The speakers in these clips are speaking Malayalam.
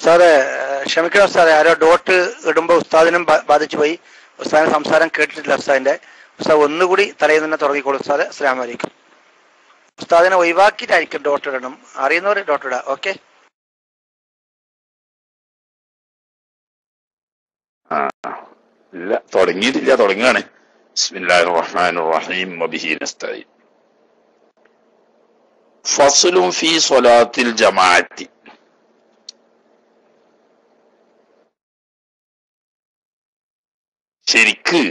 ഉസ്താദെ ഏഹ് ക്ഷമിക്കണം ഉസ്താദെ ആരോ ഡോട്ട് ഇടുമ്പോ ഉസ്താദിനും ബാ- ബാധിച്ചു പോയി ഉസ്താദിന്റെ സംസാരം കേട്ടിട്ടില്ല ഉസ്താദിന്റെ ഉസ്താദ് ഒന്നുകൂടി തലയിൽ നിന്ന് തുടങ്ങിക്കോളൂ ഉസ്താദ് അസ്സലാമു അലൈക്കും ഉസ്താദിനെ ഒഴിവാക്കിയിട്ടായിരിക്കും ഡോട്ട് ഇടണം അറിയുന്നവർ ഡോട്ട് ഇടാം ഓക്കെ ആ ഇല്ല തുടങ്ങിയിട്ടില്ല തുടങ്ങുകയാണ് ബിസ്മില്ലാഹിർ റഹ്മാനിർ റഹീം വബിഹി നസ്തഈൻ ഫസ്ലുൻ ഫീ സ്വലാത്തിൽ ജമാഅത്തി ശരിക്ക്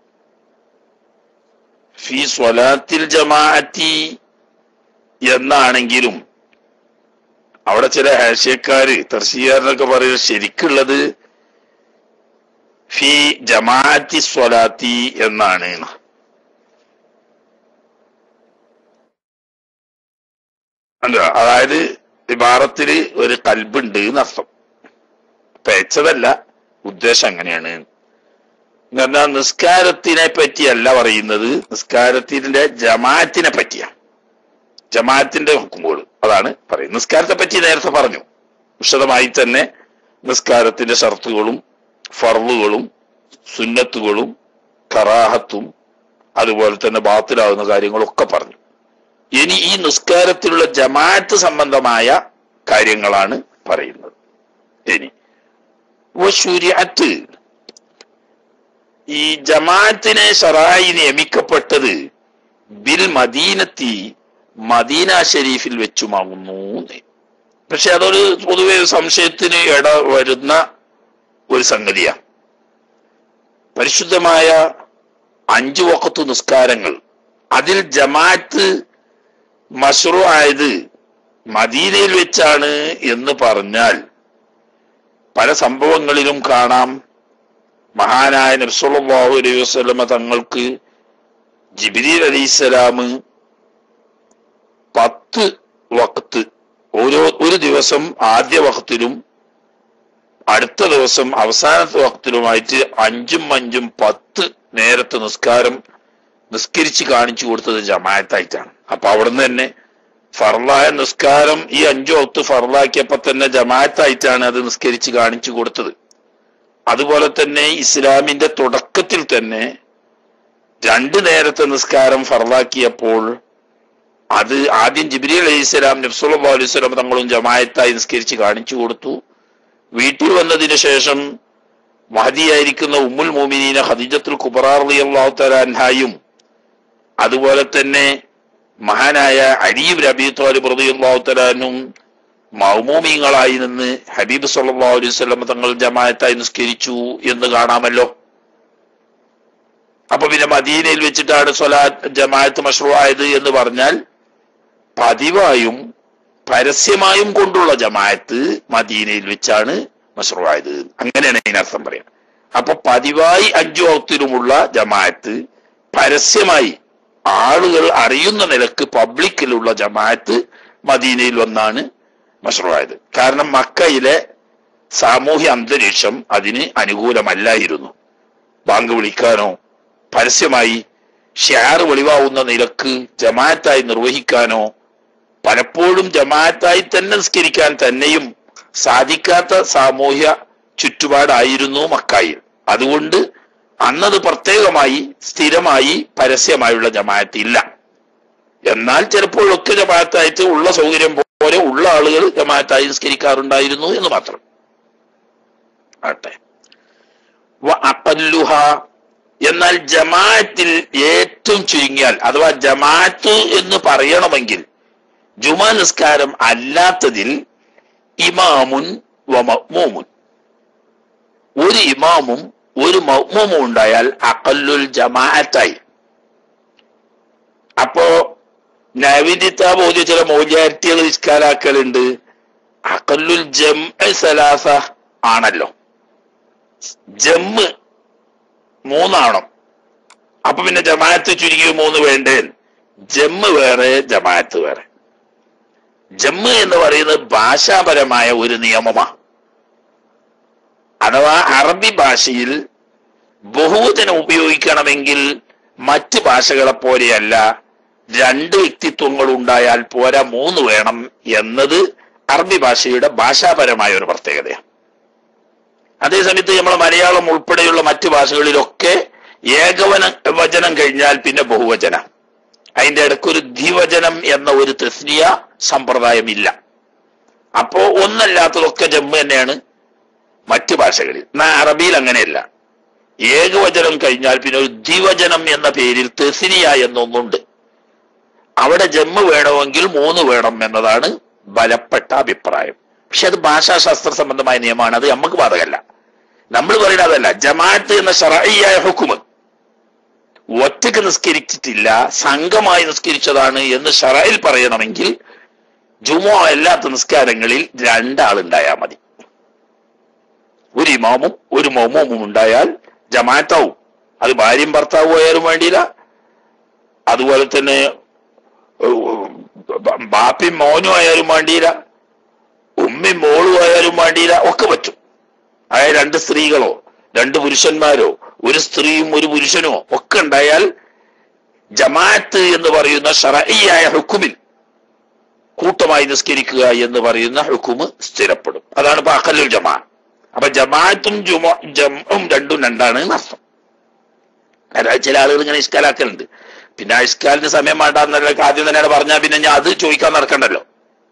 ഫീ സ്വലാത്തിൽ ജമാഅത്തി എന്നാണെങ്കിലും അവിടെ ചില ഹാഷ്യക്കാര് തർശീയാറിനൊക്കെ പറയുന്നത് ശരിക്കുള്ളത് ഫി ജമാഅത്തി സ്വലാത്തി എന്നാണ് അല്ല അതായത് ഇബാറത്തില് ഒരു കൽബുണ്ട് എന്നർത്ഥം പേച്ചതല്ല ഉദ്ദേശം അങ്ങനെയാണ് എന്നാൽ നിസ്കാരത്തിനെ പറ്റിയല്ല പറയുന്നത് നിസ്കാരത്തിന്റെ ജമാഅത്തിനെ പറ്റിയാണ് ജമാഅത്തിന്റെ ഹുക്കുമ്പോൾ അതാണ് പറയുന്നത് നിസ്കാരത്തെ പറ്റി നേരത്തെ പറഞ്ഞു വിശദമായി തന്നെ നിസ്കാരത്തിന്റെ ഷർത്തുകളും ഫർളുകളും സുന്നത്തുകളും കറാഹത്തും അതുപോലെ തന്നെ ബാത്തിലാവുന്ന കാര്യങ്ങളൊക്കെ പറഞ്ഞു ഇനി ഈ നിസ്കാരത്തിലുള്ള ജമാഅത്ത് സംബന്ധമായ കാര്യങ്ങളാണ് പറയുന്നത് ഇനി ശുരിഅത്ത് ഈ ജമാഅത്തിനെ ഷറായി നിയമിക്കപ്പെട്ടത് ബിൽ മദീനത്തി മദീന ഷരീഫിൽ വെച്ചുമാകുന്നു എന്ന്. പക്ഷെ അതൊരു പൊതുവെ ഒരു സംശയത്തിന് ഇട വരുന്ന ഒരു സംഗതിയാണ് പരിശുദ്ധമായ അഞ്ചു വക്കത്ത് നിസ്കാരങ്ങൾ അതിൽ ജമാഅത്ത് മഷ്റൂ ആയത് മദീനയിൽ വെച്ചാണ് എന്ന് പറഞ്ഞാൽ പല സംഭവങ്ങളിലും കാണാം മഹാനായ നബ്സുല്ലാഹു അലൈഹി വസല്ലമ തങ്ങൾക്ക് ജിബിരിൽ അലൈഹിസ്സലാം പത്ത് വക്കത്ത് ഓരോ ഒരു ദിവസം ആദ്യ വക്കത്തിലും അടുത്ത ദിവസം അവസാനത്തെ വക്തിലുമായിട്ട് അഞ്ചും അഞ്ചും പത്ത് നേരത്തെ നിസ്കാരം നിസ്കരിച്ച് കാണിച്ചു കൊടുത്തത് ജമായത്തായിട്ടാണ് അപ്പൊ അവിടുന്ന് തന്നെ ഫർലായ നിസ്കാരം ഈ അഞ്ചു വക്ത് ഫർലാക്കിയപ്പോ തന്നെ ജമായത്തായിട്ടാണ് അത് നിസ്കരിച്ച് കാണിച്ചു കൊടുത്തത് അതുപോലെ തന്നെ ഇസ്ലാമിന്റെ തുടക്കത്തിൽ തന്നെ രണ്ട് നേരത്തെ നിസ്കാരം ഫർലാക്കിയപ്പോൾ അത് ആദ്യം ജിബ്രി അലൈഹി സ്വലാം നബ്സുല്ലാ അലൈഹി സ്വലാം തങ്ങളും ജമായത്തായി നിസ്കരിച്ച് കാണിച്ചു കൊടുത്തു വീട്ടിൽ വന്നതിന് ശേഷം മഹദിയായിരിക്കുന്ന ഉമ്മുൽ മോമിനീന ഖദീജത്തുൽ കുബറാർലി അള്ളാഹു തലാൻഹായും അതുപോലെ തന്നെ മഹാനായ അലീബ് റബി താലിബ് റബി അള്ളാഹു തലാനും മൗമൂമിങ്ങളായി നിന്ന് ഹബീബ് സല്ലല്ലാഹു അലൈഹി വസല്ലം തങ്ങൾ ജമാഅത്തായി നിസ്കരിച്ചു എന്ന് കാണാമല്ലോ അപ്പൊ പിന്നെ മദീനയിൽ വെച്ചിട്ടാണ് സ്വലാത്ത് ജമാഅത്ത് മഷ്റൂ ആയത് എന്ന് പറഞ്ഞാൽ പതിവായും പരസ്യമായും കൊണ്ടുള്ള ജമാഅത്ത് മദീനയിൽ വെച്ചാണ് മഷ്റൂ ആയത് അങ്ങനെയാണ് അതിനർത്ഥം പറയാം അപ്പൊ പതിവായി അഞ്ചു വക്തിലുമുള്ള ജമാഅത്ത് പരസ്യമായി ആളുകൾ അറിയുന്ന നിലക്ക് പബ്ലിക്കിലുള്ള ജമാഅത്ത് മദീനയിൽ വന്നാണ് മഷ്റൂ ആയത് കാരണം മക്കയിലെ സാമൂഹ്യ അന്തരീക്ഷം അതിന് അനുകൂലമല്ലായിരുന്നു ബാങ്ക് വിളിക്കാനോ പരസ്യമായി ഷെയർ വെളിവാവുന്ന നിലക്ക് ജമാഅത്തായി നിർവഹിക്കാനോ പലപ്പോഴും ജമാഅത്തായി തന്നെ നിസ്കരിക്കാൻ തന്നെയും സാധിക്കാത്ത സാമൂഹ്യ ചുറ്റുപാടായിരുന്നു മക്കായിൽ അതുകൊണ്ട് അന്നത് പ്രത്യേകമായി സ്ഥിരമായി പരസ്യമായുള്ള ജമാഅത്ത് ഇല്ല എന്നാൽ ചിലപ്പോഴൊക്കെ ജമാഅത്തായിട്ട് ഉള്ള സൗകര്യം പോലെ ഉള്ള ആളുകൾ ജമാഅത്തായി നിസ്കരിക്കാറുണ്ടായിരുന്നു എന്ന് മാത്രം ആട്ടെ വ അഖല്ലുഹ എന്നാൽ ജമാഅത്തിൽ ഏറ്റവും ചുരുങ്ങിയാൽ അഥവാ ജമാഅത്ത് എന്ന് പറയണമെങ്കിൽ ജുമാ നിസ്കാരം അല്ലാത്തതിൽ ഇമാമുൻ വ മഅ്മൂമുൻ ഒരു ഇമാമും ഒരു മഅ്മൂമും ഉണ്ടായാൽ അഖല്ലുൽ ജമാഅത്തായി അപ്പോ നവിദിത്ത ബോധ്യ ചില മൗലിയാരിറ്റികൾ നിസ്കാരാക്കലുണ്ട് അഖല്ലുൽ ജം സലാസ ആണല്ലോ ജമ്മ് മൂന്നാണോ അപ്പൊ പിന്നെ ജമാഅത്ത് ചുരുങ്ങി മൂന്ന് വേണ്ടേ ജമ്മ് വേറെ ജമാഅത്ത് വേറെ ജമ്മ് എന്ന് പറയുന്നത് ഭാഷാപരമായ ഒരു നിയമമാണ് അഥവാ അറബി ഭാഷയിൽ ബഹുവചനം ഉപയോഗിക്കണമെങ്കിൽ മറ്റ് ഭാഷകളെ പോലെയല്ല രണ്ട് വ്യക്തിത്വങ്ങൾ ഉണ്ടായാൽ പോരാ മൂന്ന് വേണം എന്നത് അറബി ഭാഷയുടെ ഭാഷാപരമായ ഒരു പ്രത്യേകതയാണ് അതേസമയത്ത് നമ്മളെ മലയാളം ഉൾപ്പെടെയുള്ള മറ്റു ഭാഷകളിലൊക്കെ ഏകവന വചനം കഴിഞ്ഞാൽ പിന്നെ ബഹുവചന അതിന്റെ ഇടയ്ക്ക് ഒരു ദ്വിവചനം എന്ന ഒരു തസ്നിയ സമ്പ്രദായം ഇല്ല അപ്പോ ഒന്നല്ലാത്തതൊക്കെ ജമ്മു തന്നെയാണ് മറ്റു ഭാഷകളിൽ എന്നാൽ അറബിയിൽ അങ്ങനെയല്ല ഏകവചനം കഴിഞ്ഞാൽ പിന്നെ ഒരു ദ്വിവചനം എന്ന പേരിൽ തെസിനിയ എന്നൊന്നുണ്ട് അവിടെ ജമ്മ് വേണമെങ്കിൽ മൂന്ന് വേണം എന്നതാണ് ബലപ്പെട്ട അഭിപ്രായം പക്ഷെ അത് ഭാഷാശാസ്ത്ര സംബന്ധമായ നിയമമാണ് അത് നമുക്ക് ബാധകല്ല നമ്മൾ പറയുന്നത് അതല്ല ജമാഅത്ത് എന്ന ഷറായിയായ ഹുക്കുമ് ഒറ്റക്ക് നിസ്കരിച്ചിട്ടില്ല സംഘമായി നിസ്കരിച്ചതാണ് എന്ന് ഷറയിൽ പറയണമെങ്കിൽ ജുമോ അല്ലാത്ത നിസ്കാരങ്ങളിൽ രണ്ടാളുണ്ടായാൽ മതി ഒരു ഇമാമും ഒരു മൊമൂമും ഉണ്ടായാൽ ജമാഅത്താവും അത് ഭാര്യയും ഭർത്താവും ആയാലും വേണ്ടിയില്ല അതുപോലെ തന്നെ ഏഹ്, ബാപ്പിയും മോനും ആയാലും വേണ്ടിയില്ല ഉമ്മയും മോളും ആയാലും വേണ്ടിയില്ല ഒക്കെ പറ്റും അതായത് രണ്ട് സ്ത്രീകളോ രണ്ട് പുരുഷന്മാരോ ഒരു സ്ത്രീയും ഒരു പുരുഷനോ ഒക്കെ ഉണ്ടായാൽ ജമാഅത്ത് എന്ന് പറയുന്ന ഷറഈയായ ഹുക്കുമിൽ കൂട്ടമായി നിസ്കരിക്കുക എന്ന് പറയുന്ന ഹുക്കുമ് സ്ഥിരപ്പെടും അതാണ് ഇപ്പൊ അഖലുൽ ജമാ അപ്പൊ ജമാഅത്തും ജുമ ജമും രണ്ടും രണ്ടാണ് എന്നർത്ഥം അതായത് ചില ആളുകൾ ഇങ്ങനെ ഇഷ്കാലാക്കലുണ്ട് പിന്നെ ആ ഇഷ്കാലിന് സമയം വേണ്ടാന്നല്ല ആദ്യം തന്നെയാണ് പറഞ്ഞാൽ പിന്നെ ഞാൻ അത് ചോദിക്കാൻ നടക്കണ്ടല്ലോ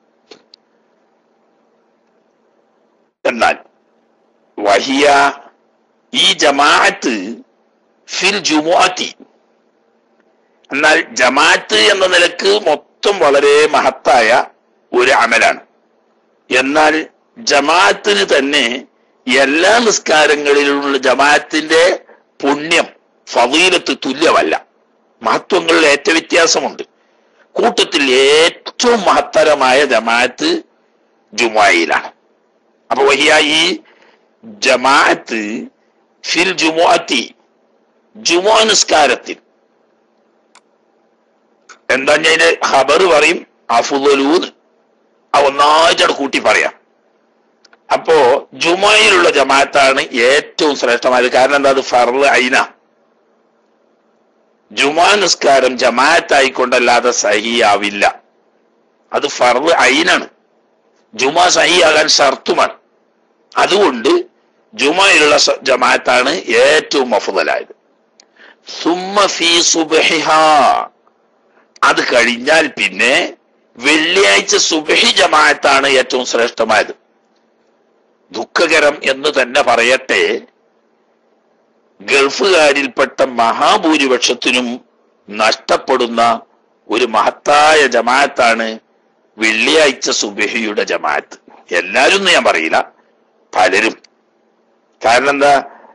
എന്നാൽ വഹിയ ഈ ജമാഅത്ത് ഫിൽ ജുമുഅത്തി എന്നാൽ ജമാഅത്ത് എന്ന നിലക്ക് മൊത്തം വളരെ മഹത്തായ ഒരു അമലാണ് എന്നാൽ ജമാഅത്തിന് തന്നെ എല്ലാ നിസ്കാരങ്ങളിലുള്ള ജമാഅത്തിന്റെ പുണ്യം ഫവീലത്ത് തുല്യമല്ല മഹത്വങ്ങളിൽ ഏറ്റ വ്യത്യാസമുണ്ട് കൂട്ടത്തിൽ ഏറ്റവും മഹത്തരമായ ജമാഅത്ത് ജുമായിലാണ് അപ്പൊ വഹിയ ഈ ജമാഅത്ത് ഫിൽ ജുമുഅത്തി ജുമുഅ നിസ്കാരത്തിൽ എന്താ ഞാൻ ഖബർ പറയും അഫുദലൂന്ന് ആ ഒന്നായിട്ടാണ് കൂട്ടി പറയാം അപ്പോ ജുമയിലുള്ള ജമാഅത്താണ് ഏറ്റവും ശ്രേഷ്ഠമായത് കാരണം എന്താ അത് ഫർള് ഐന ജുമാ നിസ്കാരം ജമാഅത്തായിക്കൊണ്ടല്ലാതെ സഹിയാവില്ല അത് ഫർള് ഐനാണ് ജുമാ സഹിയാകാൻ ഷർത്തുമാണ് അതുകൊണ്ട് ജുമയിലുള്ള സ- ജമാഅത്താണ് ഏറ്റവും അഫുദലായത് സുമ്മ ഫീ സുബഹിഹ അത് കഴിഞ്ഞാൽ പിന്നെ വെള്ളിയാഴ്ച സുബഹി ജമാഅത്താണ് ഏറ്റവും ശ്രേഷ്ഠമായത് ദുഃഖകരം എന്ന് തന്നെ പറയട്ടെ ഗൾഫുകാരിൽപ്പെട്ട മഹാഭൂരിപക്ഷത്തിനും നഷ്ടപ്പെടുന്ന ഒരു മഹത്തായ ജമാഅത്താണ് വെള്ളിയാഴ്ച സുബഹിയുടെ ജമാഅത്ത് എല്ലാരും എന്ന് ഞാൻ പറയില്ല പലരും കാരണം എന്താ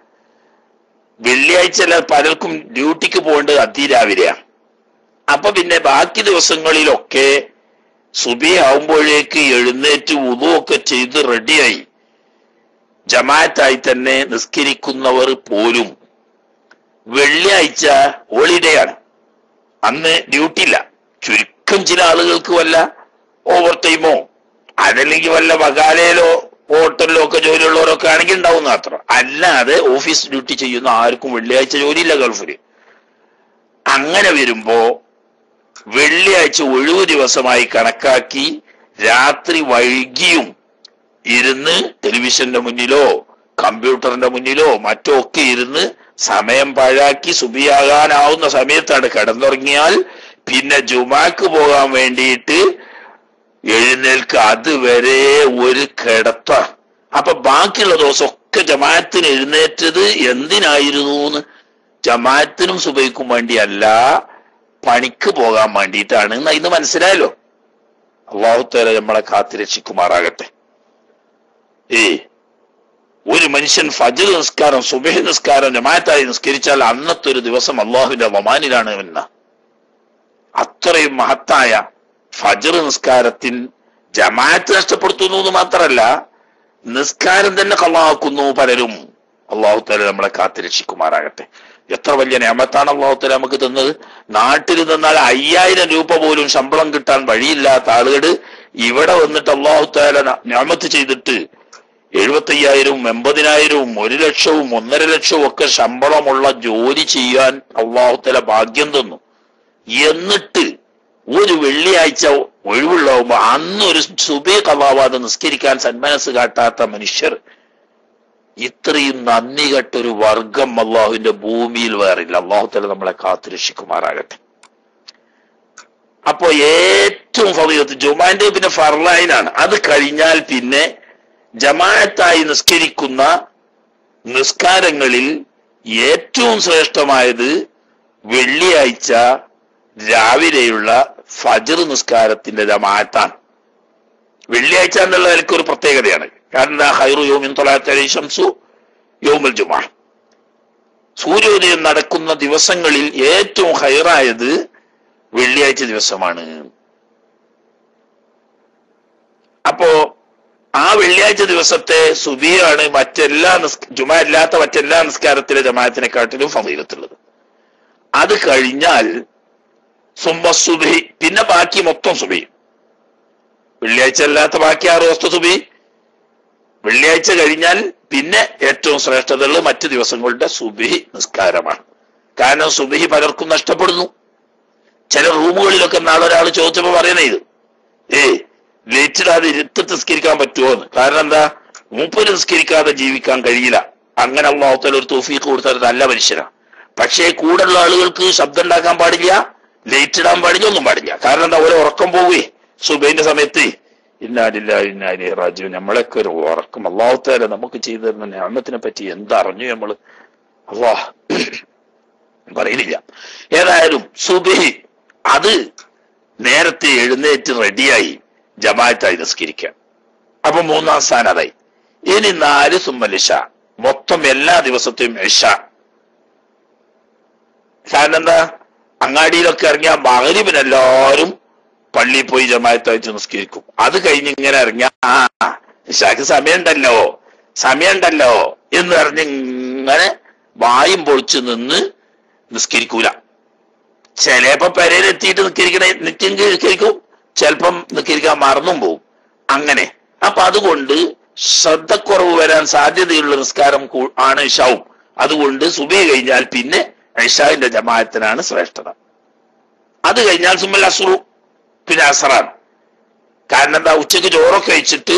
വെള്ളിയാഴ്ച അല്ല പലർക്കും ഡ്യൂട്ടിക്ക് പോകേണ്ടത് അതിരാവിലെയാണ് അപ്പൊ പിന്നെ ബാക്കി ദിവസങ്ങളിലൊക്കെ സുബി ആവുമ്പോഴേക്ക് എഴുന്നേറ്റ് ഉതുവൊക്കെ ചെയ്ത് റെഡിയായി ജമാഅത്തായി തന്നെ നിസ്കരിക്കുന്നവർ പോലും വെള്ളിയാഴ്ച ഹോളിഡേ ആണ് അന്ന് ഡ്യൂട്ടി ഇല്ല ചുരുക്കം ചില ആളുകൾക്ക് വല്ല ഓവർ ടൈമോ അതല്ലെങ്കിൽ വല്ല വകാലയിലോ ഹോട്ടലിലോ ഒക്കെ ജോലിയുള്ളവരൊക്കെ ആണെങ്കിൽ ഉണ്ടാവും മാത്രം അല്ലാതെ ഓഫീസ് ഡ്യൂട്ടി ചെയ്യുന്ന ആർക്കും വെള്ളിയാഴ്ച ജോലിയില്ല ഗൾഫില് അങ്ങനെ വരുമ്പോ വെള്ളിയാഴ്ച ഒഴിവു ദിവസമായി കണക്കാക്കി രാത്രി വൈകിയും ഇരുന്ന് ടെലിവിഷന്റെ മുന്നിലോ കമ്പ്യൂട്ടറിന്റെ മുന്നിലോ മറ്റോ ഒക്കെ ഇരുന്ന് സമയം പാഴാക്കി സുബിയാകാനാവുന്ന സമയത്താണ് കിടന്നുറങ്ങിയാൽ പിന്നെ ജുമാക്ക് പോകാൻ വേണ്ടിയിട്ട് എഴുന്നേൽക്ക് അതുവരെ ഒരു കിടത്ത അപ്പൊ ബാക്കിയുള്ള ദിവസമൊക്കെ ജമാഅത്തിന് എഴുന്നേറ്റത് എന്തിനായിരുന്നു എന്ന് ജമാഅത്തിനും സുബൈക്കും വേണ്ടിയല്ല പണിക്ക് പോകാൻ വേണ്ടിയിട്ടാണ് എന്ന് ഇന്ന് മനസ്സിലായല്ലോ അള്ളാഹുത്തേല നമ്മളെ കാത്തിരക്ഷിക്കുമാറാകട്ടെ ഏ ഒരു മനുഷ്യൻ ഫജർ നിസ്കാരം സുബഹി നിസ്കാരം ജമാഅത്തായി നിസ്കരിച്ചാൽ അന്നത്തെ ഒരു ദിവസം അള്ളാഹുവിന്റെ വമാനിലാണ് എന്ന അത്രയും മഹത്തായ ഫജർ നിസ്കാരത്തിൽ ജമാഅത്ത് നഷ്ടപ്പെടുത്തുന്നു എന്ന് മാത്രമല്ല നിസ്കാരം തന്നെ കള്ളാക്കുന്നു പലരും അള്ളാഹു തല നമ്മളെ കാത്തിരക്ഷിക്കുമാറാകട്ടെ എത്ര വലിയ നിയമത്താണ് അള്ളാഹു തല നമുക്ക് തന്നത് നാട്ടിൽ നിന്നാൽ അയ്യായിരം രൂപ പോലും ശമ്പളം കിട്ടാൻ വഴിയില്ലാത്ത ആളുകൾ ഇവിടെ വന്നിട്ട് അള്ളാഹു താല ഞാമത്ത് ചെയ്തിട്ട് എഴുപത്തയ്യായിരവും എൺപതിനായിരവും ഒരു ലക്ഷവും ഒന്നര ലക്ഷവും ഒക്കെ ശമ്പളമുള്ള ജോലി ചെയ്യാൻ അള്ളാഹു തല ഭാഗ്യം തന്നു എന്നിട്ട് ഒരു വെള്ളിയാഴ്ച ഒഴിവുള്ളാവുമ്പോ അന്നൊരു സുബേ കവാവാതെ നിസ്കരിക്കാൻ സന്മനസ് കാട്ടാത്ത മനുഷ്യർ ഇത്രയും നന്ദി കെട്ടൊരു വർഗം അള്ളാഹുവിന്റെ ഭൂമിയിൽ വേറില്ല അള്ളാഹു തല നമ്മളെ കാത്തുരക്ഷിക്കുമാറാകട്ടെ അപ്പോ ഏറ്റവും ഫലീയത്ത് ജുമാന്റെ പിന്നെ ഫർലൈനാണ് അത് കഴിഞ്ഞാൽ പിന്നെ ജമാഅത്തായി നിസ്കരിക്കുന്ന നിസ്കാരങ്ങളിൽ ഏറ്റവും ശ്രേഷ്ഠമായത് വെള്ളിയാഴ്ച രാവിലെയുള്ള ഫജർ നിസ്കാരത്തിന്റെ ജമാഅത്താണ് വെള്ളിയാഴ്ച എന്നുള്ള നിലയ്ക്ക് ഒരു പ്രത്യേകതയാണ് കാരണം ഹൈറു യോമിൻ തൊള്ളായിരത്തി ഷംസു യോമുൽ ജുമാ സൂര്യോദയം നടക്കുന്ന ദിവസങ്ങളിൽ ഏറ്റവും ഹൈറായത് വെള്ളിയാഴ്ച ദിവസമാണ് അപ്പോ ആ വെള്ളിയാഴ്ച ദിവസത്തെ സുബിയാണ് മറ്റെല്ലാ നിസ് ജുമാ ഇല്ലാത്ത മറ്റെല്ലാ നിസ്കാരത്തിലെ ജമാഅത്തിനെക്കാട്ടിലും ഫലീലത്തുള്ളത് അത് കഴിഞ്ഞാൽ സുമ്മ സുബി പിന്നെ ബാക്കി മൊത്തം സുബി വെള്ളിയാഴ്ച അല്ലാത്ത ബാക്കി ആറ് ദിവസത്തെ സുബി വെള്ളിയാഴ്ച കഴിഞ്ഞാൽ പിന്നെ ഏറ്റവും ശ്രേഷ്ഠതയുള്ളത് മറ്റു ദിവസങ്ങളുടെ സുബി നിസ്കാരമാണ് കാരണം സുബി പലർക്കും നഷ്ടപ്പെടുന്നു ചില റൂമുകളിലൊക്കെ നാളെ ഒരാൾ ചോദിച്ചപ്പോ പറയുന്നേ ഇത് ഏയ് ലേറ്റിടാതെ ഇരുത്തത്ത് നിസ്കരിക്കാൻ പറ്റുമോ എന്ന് കാരണം എന്താ മൂപ്പര് നിസ്കരിക്കാതെ ജീവിക്കാൻ കഴിയില്ല അങ്ങനെ അള്ളാഹുത്തല ഒരു തോഫീക്ക് കൊടുത്താൽ നല്ല മനുഷ്യനാണ് പക്ഷേ കൂടുള്ള ആളുകൾക്ക് ശബ്ദം ഉണ്ടാക്കാൻ പാടില്ല ലേറ്റ് ഇടാൻ പാടില്ല ഒന്നും പാടില്ല കാരണം എന്താ ഓരോ ഉറക്കം പോവേ സുബൈന്റെ സമയത്ത് ഇന്നാലില്ല ഇന്നാലി റാജു നമ്മളൊക്കെ ഒരു ഉറക്കം അള്ളാഹുത്താല നമുക്ക് ചെയ്തു തരുന്ന ഞാമത്തിനെ പറ്റി എന്തറിഞ്ഞു നമ്മള് അള്ളാഹ് പറയുന്നില്ല ഏതായാലും സുബഹി അത് നേരത്തെ എഴുന്നേറ്റ് റെഡിയായി ജമാഅത്തായി നിസ്കരിക്കാം അപ്പൊ മൂന്നാം സ്ഥാനം അതായി ഇനി നാല് സുമ്മലിഷ മൊത്തം എല്ലാ ദിവസത്തെയും ഇഷ കാരണം എന്താ അങ്ങാടിയിലൊക്കെ ഇറങ്ങിയ മകരിവിന് എല്ലാവരും പള്ളിയിൽ പോയി ജമാഅത്തായിട്ട് നിസ്കരിക്കും അത് കഴിഞ്ഞ് ഇങ്ങനെ ഇറങ്ങിയ ആ ഇഷാക്ക് സമയമുണ്ടല്ലോ സമയമുണ്ടല്ലോ എന്ന് പറഞ്ഞ് ഇങ്ങനെ വായും പൊളിച്ച് നിന്ന് നിസ്കരിക്കൂല ചിലപ്പോ പെരയിലെത്തിയിട്ട് നിസ്കരിക്കണേ നിത്യം നിസ്കരിക്കും ചിലപ്പം നിസ്കരിക്കാൻ മറന്നും പോവും അങ്ങനെ അപ്പൊ അതുകൊണ്ട് ശ്രദ്ധക്കുറവ് വരാൻ സാധ്യതയുള്ള നിസ്കാരം കൂ- ആണ് ഇഷാവും അതുകൊണ്ട് സുബൈ കഴിഞ്ഞാൽ പിന്നെ ഇഷാവിന്റെ ജമാഅത്തിനാണ് ശ്രേഷ്ഠത അത് കഴിഞ്ഞാൽ സുമ്മൽ അസുറു പിന്നെ അസറാണ് കാരണം എന്താ ഉച്ചക്ക് ചോറൊക്കെ കഴിച്ചിട്ട്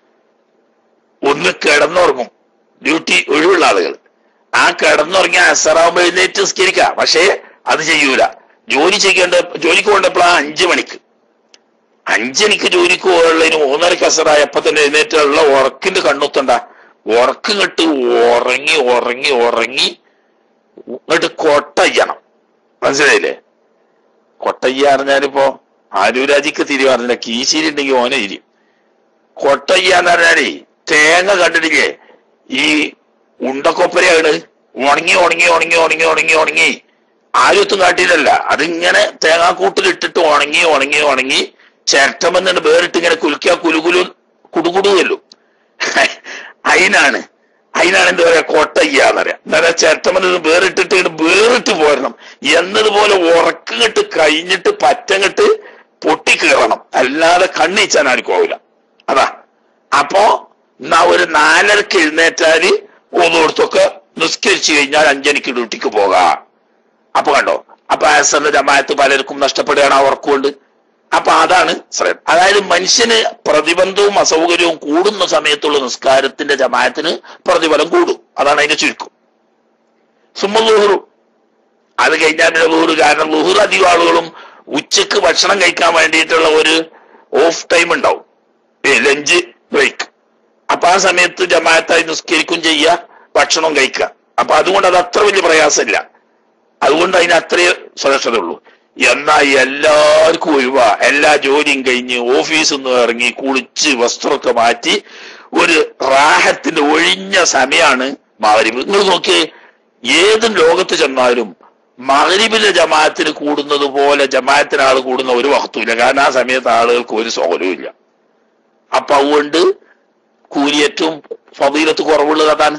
ഒന്ന് കിടന്നുറങ്ങും ഡ്യൂട്ടി ഒഴിവുള്ള ആളുകൾ ആ കിടന്നുറങ്ങിയ അസറാകുമ്പോ എഴുന്നേറ്റ് നിസ്കരിക്കാം പക്ഷേ അത് ചെയ്യൂല ജോലി ചെയ്യേണ്ട ജോലിക്ക് പോകേണ്ടപ്പോഴാ അഞ്ചു മണിക്ക് അഞ്ചനിക്ക് ജോലിക്ക് പോയുള്ളതിന് മൂന്നരക്ക് അസറായപ്പോ തന്നെ എഴുന്നേറ്റുള്ള ഉറക്കിന്റെ കണ്ണുത്തണ്ട ഉറക്കം കെട്ട് ഉറങ്ങി ഉറങ്ങി ഉറങ്ങി ഇങ്ങോട്ട് കൊട്ടയ്യണം മനസ്സിലായില്ലേ കൊട്ടയ്യ പറഞ്ഞാലിപ്പോ ആലൂരാജിക്ക് തിരി പറഞ്ഞില്ല കീശിരി ഉണ്ടെങ്കിൽ ഓനെ ഇരി കൊട്ടയ്യ എന്ന് പറഞ്ഞാലേ തേങ്ങ കണ്ടിട്ടില്ലേ ഈ ഉണ്ടക്കൊപ്പരയാണ് ഉണങ്ങി ഉണങ്ങി ഉണങ്ങി ഉണങ്ങി ഉണങ്ങി ഉണങ്ങി ആരുത്തും കാട്ടിയില്ലല്ല അതിങ്ങനെ തേങ്ങാക്കൂട്ടിലിട്ടിട്ട് ഉണങ്ങി ഉണങ്ങി ഉണങ്ങി ചിരട്ടമെന്നിട്ട് വേറിട്ട് ഇങ്ങനെ കുലുക്കിയ കുലുകുലു കുടുകുടുവല്ലോ അതിനാണ് അതിനാണ് എന്താ പറയാ കൊട്ടയ്യാന്ന് പറയാ എന്താ പറയാ ചിരട്ടമെന്ന് വേറിട്ടിട്ട് ഇങ്ങട് വേറിട്ട് പോരണം എന്നതുപോലെ ഉറക്കങ്ങിട്ട് കഴിഞ്ഞിട്ട് പറ്റങ്ങിട്ട് പൊട്ടിക്കേറണം അല്ലാതെ കണ്ണീച്ചാൻ ആർക്കും ആവില്ല അതാ അപ്പോ എന്നാ ഒരു നാലരക്ക് എഴുന്നേറ്റാല് ഒന്നുകൊടുത്തൊക്കെ നിസ്കരിച്ചു കഴിഞ്ഞാൽ അഞ്ചനിക്ക് ഡ്യൂട്ടിക്ക് പോകാം അപ്പൊ കണ്ടോ അപ്പൊ ആസറിന്റെ ജമാഅത്ത് പലർക്കും നഷ്ടപ്പെടുകയാണ് ആ ഉറക്കുകൊണ്ട് അപ്പൊ അതാണ് ശ്രേയം അതായത് മനുഷ്യന് പ്രതിബന്ധവും അസൗകര്യവും കൂടുന്ന സമയത്തുള്ള നിസ്കാരത്തിന്റെ ജമാഅത്തിന് പ്രതിഫലം കൂടും അതാണ് അതിന്റെ ചുരുക്കം സുമ്മ ലുഹുറു അത് കഴിഞ്ഞാൽ പിന്നെ ലുഹുറ് കാരണം ലുഹുർ അധികം ആളുകളും ഉച്ചക്ക് ഭക്ഷണം കഴിക്കാൻ വേണ്ടിയിട്ടുള്ള ഒരു ഓഫ് ടൈം ഉണ്ടാവും ലഞ്ച് ബ്രേക്ക് അപ്പൊ ആ സമയത്ത് ജമാഅത്തായി നിസ്കരിക്കും ചെയ്യുക ഭക്ഷണം കഴിക്കുക അപ്പൊ അതുകൊണ്ട് അത് അത്ര വലിയ പ്രയാസമില്ല അതുകൊണ്ട് അതിന് അത്രയേ സുരക്ഷതയുള്ളൂ എന്നാൽ എല്ലാവർക്കും ഒഴിവാ എല്ലാ ജോലിയും കഴിഞ്ഞ് ഓഫീസിൽ നിന്ന് ഇറങ്ങി കുളിച്ച് വസ്ത്രമൊക്കെ മാറ്റി ഒരു റാഹത്തിന്റെ ഒഴിഞ്ഞ സമയമാണ് മകരിബ് നിങ്ങൾ നോക്കിയേ ഏതും ലോകത്ത് ചെന്നാലും മകരിബിലെ ജമാഅത്തിന് കൂടുന്നത് പോലെ ജമാഅത്തിന് ആൾ കൂടുന്ന ഒരു വക്തുമില്ല കാരണം ആ സമയത്ത് ആളുകൾക്ക് ഒരു സൗകര്യവും ഇല്ല അപ്പൊ അതുകൊണ്ട് കൂലി ഏറ്റവും ഫതീലത്ത് കുറവുള്ളത് അതാണ്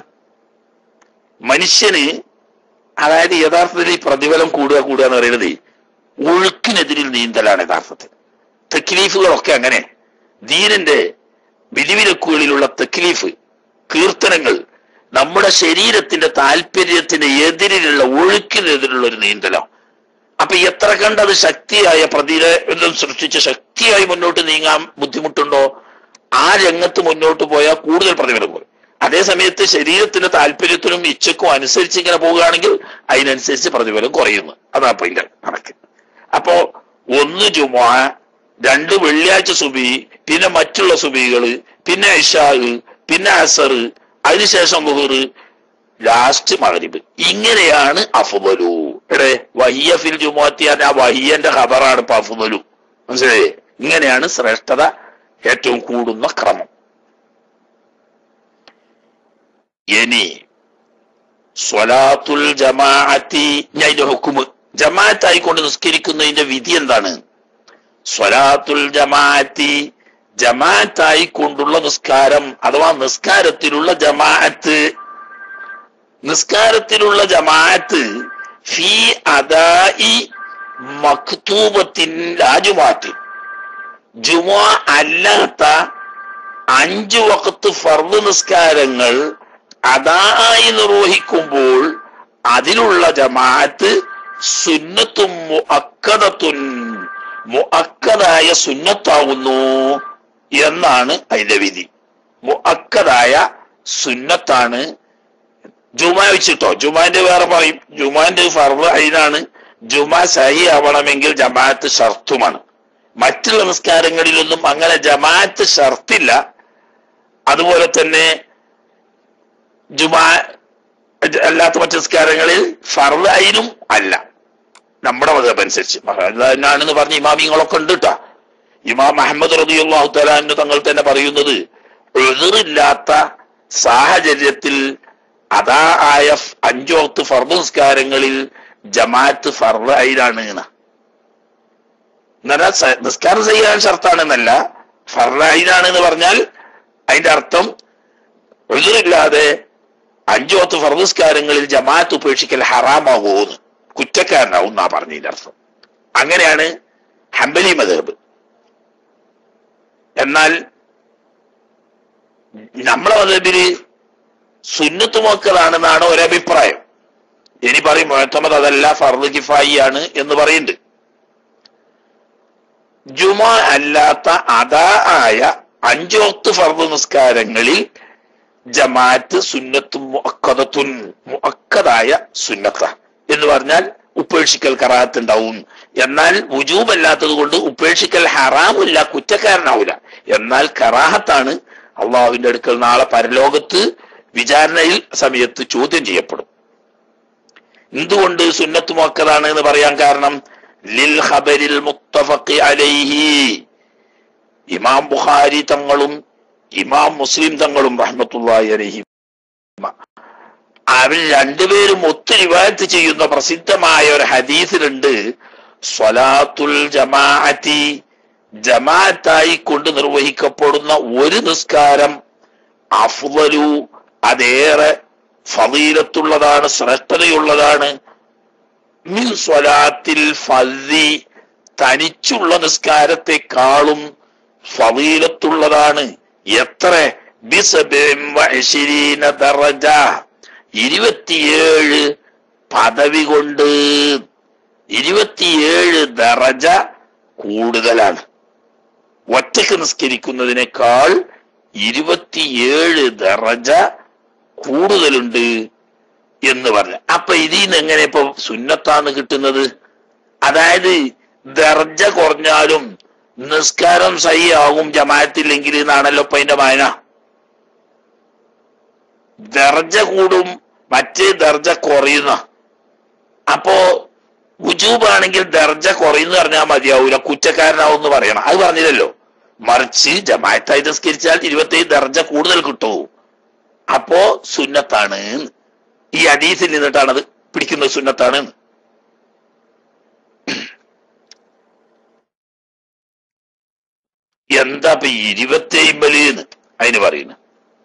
മനുഷ്യന് അതായത് യഥാർത്ഥത്തിൽ ഈ പ്രതിഫലം കൂടുക കൂടുക എന്ന് പറയുന്നത് ഒഴുക്കിനെതിരിൽ നീന്തലാണ് യഥാർത്ഥത്തിൽ തെക്ലീഫുകളൊക്കെ അങ്ങനെ ദീനിന്റെ വിധിവിലക്കുകളിലുള്ള തെക്ലീഫ് കീർത്തനങ്ങൾ നമ്മുടെ ശരീരത്തിന്റെ താല്പര്യത്തിന് എതിരിലുള്ള ഒഴുക്കിനെതിരുള്ള ഒരു നീന്തലം അപ്പൊ എത്ര കണ്ടത് ശക്തിയായ പ്രതിരോധം സൃഷ്ടിച്ച ശക്തി ശക്തിയായി മുന്നോട്ട് നീങ്ങാൻ ബുദ്ധിമുട്ടുണ്ടോ ആ രംഗത്ത് മുന്നോട്ട് പോയാൽ കൂടുതൽ പ്രതിഫലം കുറയും അതേ സമയത്ത് ശരീരത്തിന്റെ താല്പര്യത്തിനും ഇച്ഛക്കും അനുസരിച്ച് ഇങ്ങനെ പോവുകയാണെങ്കിൽ അതിനനുസരിച്ച് പ്രതിഫലം കുറയുന്നു അതാ ഇപ്പൊ ഇതിന്റെ കണക്ക് അപ്പോ ഒന്ന് ജുമാ രണ്ട് വെള്ളിയാഴ്ച സുബി പിന്നെ മറ്റുള്ള സുബികള് പിന്നെ ഇഷാഹ് പിന്നെ അസർ അതിനുശേഷം മുഹറ് ലാസ്റ്റ് മകരിബ് ഇങ്ങനെയാണ് അഫുദലു എടേ വഹിയ ഫിൽ ജുമാത്തി ആ വഹിയന്റെ ഖബറാണ് ഇപ്പൊ അഫുദലു മനസ്സിലായേ ഇങ്ങനെയാണ് ശ്രേഷ്ഠത ഏറ്റവും കൂടുന്ന ക്രമം ഇനി സ്വലാത്തുൽ ജമാഅത്തി ഞാൻ ഇതിന്റെ ഹുക്കുമ് ജമാഅത്തായിക്കൊണ്ട് നിസ്കരിക്കുന്നതിന്റെ വിധി എന്താണ് സ്വലാത്തുൽ ജമാഅത്തി ജമാഅത്തായി കൊണ്ടുള്ള നിസ്കാരം അഥവാ നിസ്കാരത്തിലുള്ള ജമാഅത്ത് നിസ്കാരത്തിലുള്ള ജമാഅത്ത് ഫി അദായി മക്തൂബത്തിൻ രാജുമാറ്റ് ജുമാ അല്ലാത്ത അഞ്ചു വക്കത്ത് ഫർദ് നിസ്കാരങ്ങൾ അതായി നിർവഹിക്കുമ്പോൾ അതിലുള്ള ജമാഅത്ത് സുന്നത്തും മുഅക്കദത്തുൻ മുഅക്കദായ സുന്നത്താവുന്നു എന്നാണ് അതിന്റെ വിധി മുഅക്കദായ സുന്നത്താണ് ജുമ വെച്ചിട്ടോ ജുമാന്റെ വേറെ പറയും ജുമാന്റെ ഫർദ് അതിനാണ് ജുമ സഹി ആവണമെങ്കിൽ ജമാഅത്ത് ഷർത്തുമാണ് മറ്റുള്ള നിസ്കാരങ്ങളിലൊന്നും അങ്ങനെ ജമാഅത്ത് ഷർത്തില്ല അതുപോലെ തന്നെ ജുമാ അല്ലാത്ത മറ്റു നിസ്കാരങ്ങളിൽ ഫർദ് അതിനും അല്ല നമ്മുടെ മതം അനുസരിച്ച് എന്നാണെന്ന് പറഞ്ഞ ഇമാമിങ്ങളൊക്കെ ഉണ്ട് കേട്ടോ ഇമാം അഹമ്മദ് റബിയുള്ളാഹു തലാന്ന് തങ്ങൾ തന്നെ പറയുന്നത് എതിറില്ലാത്ത സാഹചര്യത്തിൽ അതാ ആയ അഞ്ചോത്ത് ഫർദ് നിസ്കാരങ്ങളിൽ ജമാഅത്ത് ഫർദ് അയിലാണ് എന്നാൽ നിസ്കാരം ചെയ്യാൻ ഷർത്താണ് ഫർദ് എന്ന് പറഞ്ഞാൽ അതിന്റെ അർത്ഥം എതിറില്ലാതെ അഞ്ചോത്ത് ഫർദ് നിസ്കാരങ്ങളിൽ ജമാഅത്ത് ഉപേക്ഷിക്കൽ ഹറാമാകുമെന്ന് കുറ്റക്കാരനാവും എന്നാ പറഞ്ഞതിന്റെ അർത്ഥം അങ്ങനെയാണ് ഹംബലി മതേബ് എന്നാൽ നമ്മളെ മതേബില് സുന്നത്ത് മക്കളാണെന്നാണ് ഒരഭിപ്രായം ഇനി പറയും മുഹത്തമത് അതല്ല ഫർദ് കിഫായി ആണ് എന്ന് പറയുന്നുണ്ട് ജുമ അല്ലാത്ത അതാ ആയ അഞ്ചോത്ത് ഫർദ് നിസ്കാരങ്ങളിൽ ജമാഅത്ത് സുന്നത്തും മുഅക്കദത്തുൻ മുഅക്കദായ സുന്നത്ത എന്ന് പറഞ്ഞാൽ ഉപേക്ഷിക്കൽ കറാത്ത് ഉണ്ടാവും എന്നാൽ വുജൂബല്ലാത്തത് കൊണ്ട് ഉപേക്ഷിക്കൽ ഹറാമില്ല കുറ്റക്കാരനാവില്ല എന്നാൽ കറാഹത്താണ് അള്ളാഹുവിന്റെ അടുക്കൽ നാളെ പരലോകത്ത് വിചാരണയിൽ സമയത്ത് ചോദ്യം ചെയ്യപ്പെടും എന്തുകൊണ്ട് സുന്നത്ത് മുഅക്കദാണ് എന്ന് പറയാൻ കാരണം ലിൽ ഖബരിൽ മുത്തഫഖി അലൈഹി ഇമാം ബുഖാരി തങ്ങളും ഇമാം മുസ്ലിം തങ്ങളും റഹ്മത്തുള്ളാഹി അലൈഹി അവർ രണ്ടുപേരും ഒത്തു റിവായത്ത് ചെയ്യുന്ന പ്രസിദ്ധമായ ഒരു ഹദീസിലുണ്ട് സ്വലാത്തുൽ ജമാഅത്തി ജമാഅത്തായി കൊണ്ട് നിർവഹിക്കപ്പെടുന്ന ഒരു നിസ്കാരം അഫ്വലു അതേറെ ഫളീലത്തുള്ളതാണ് ശ്രേഷ്ഠതയുള്ളതാണ് മിൻ സ്വലാത്തിൽ ഫസി തനിച്ചുള്ള നിസ്കാരത്തെക്കാളും ഫളീലത്തുള്ളതാണ് എത്ര ബിസബിൻ വഇശ്രീന ദറജ ഇരുപത്തിയേഴ് പദവി കൊണ്ട് ഇരുപത്തിയേഴ് ദറജ കൂടുതലാണ് ഒറ്റക്ക് നിസ്കരിക്കുന്നതിനേക്കാൾ ഇരുപത്തിയേഴ് ദറജ കൂടുതലുണ്ട് എന്ന് പറഞ്ഞു അപ്പൊ ഇതിൽ നിന്ന് എങ്ങനെ ഇപ്പൊ സുന്നത്താണ് കിട്ടുന്നത് അതായത് ദർജ കുറഞ്ഞാലും നിസ്കാരം സഹിയാകും ജമാഅത്തില്ലെങ്കിൽ എന്നാണല്ലോ ഇപ്പൊ അതിന്റെ വായന ദർജ കൂടും മറ്റേ ദർജ കുറയുന്ന അപ്പോ ഉജൂബാണെങ്കിൽ ദർജ കുറയുന്ന പറഞ്ഞാൽ മതിയാവൂല കുറ്റക്കാരനാവും എന്ന് പറയണം അത് പറഞ്ഞില്ലല്ലോ മറിച്ച് ജമാഅത്തായി നിസ്കരിച്ചാൽ ഇരുപത്തേഴ് ദർജ കൂടുതൽ കിട്ടൂ അപ്പോ സുന്നത്താണ് ഈ അഡീസിൽ നിന്നിട്ടാണ് അത് പിടിക്കുന്നത് സുന്നത്താണ് എന്താ ഇപ്പൊ ഇരുപത്തേമ്പല് എന്ന് അതിന് പറയുന്നത്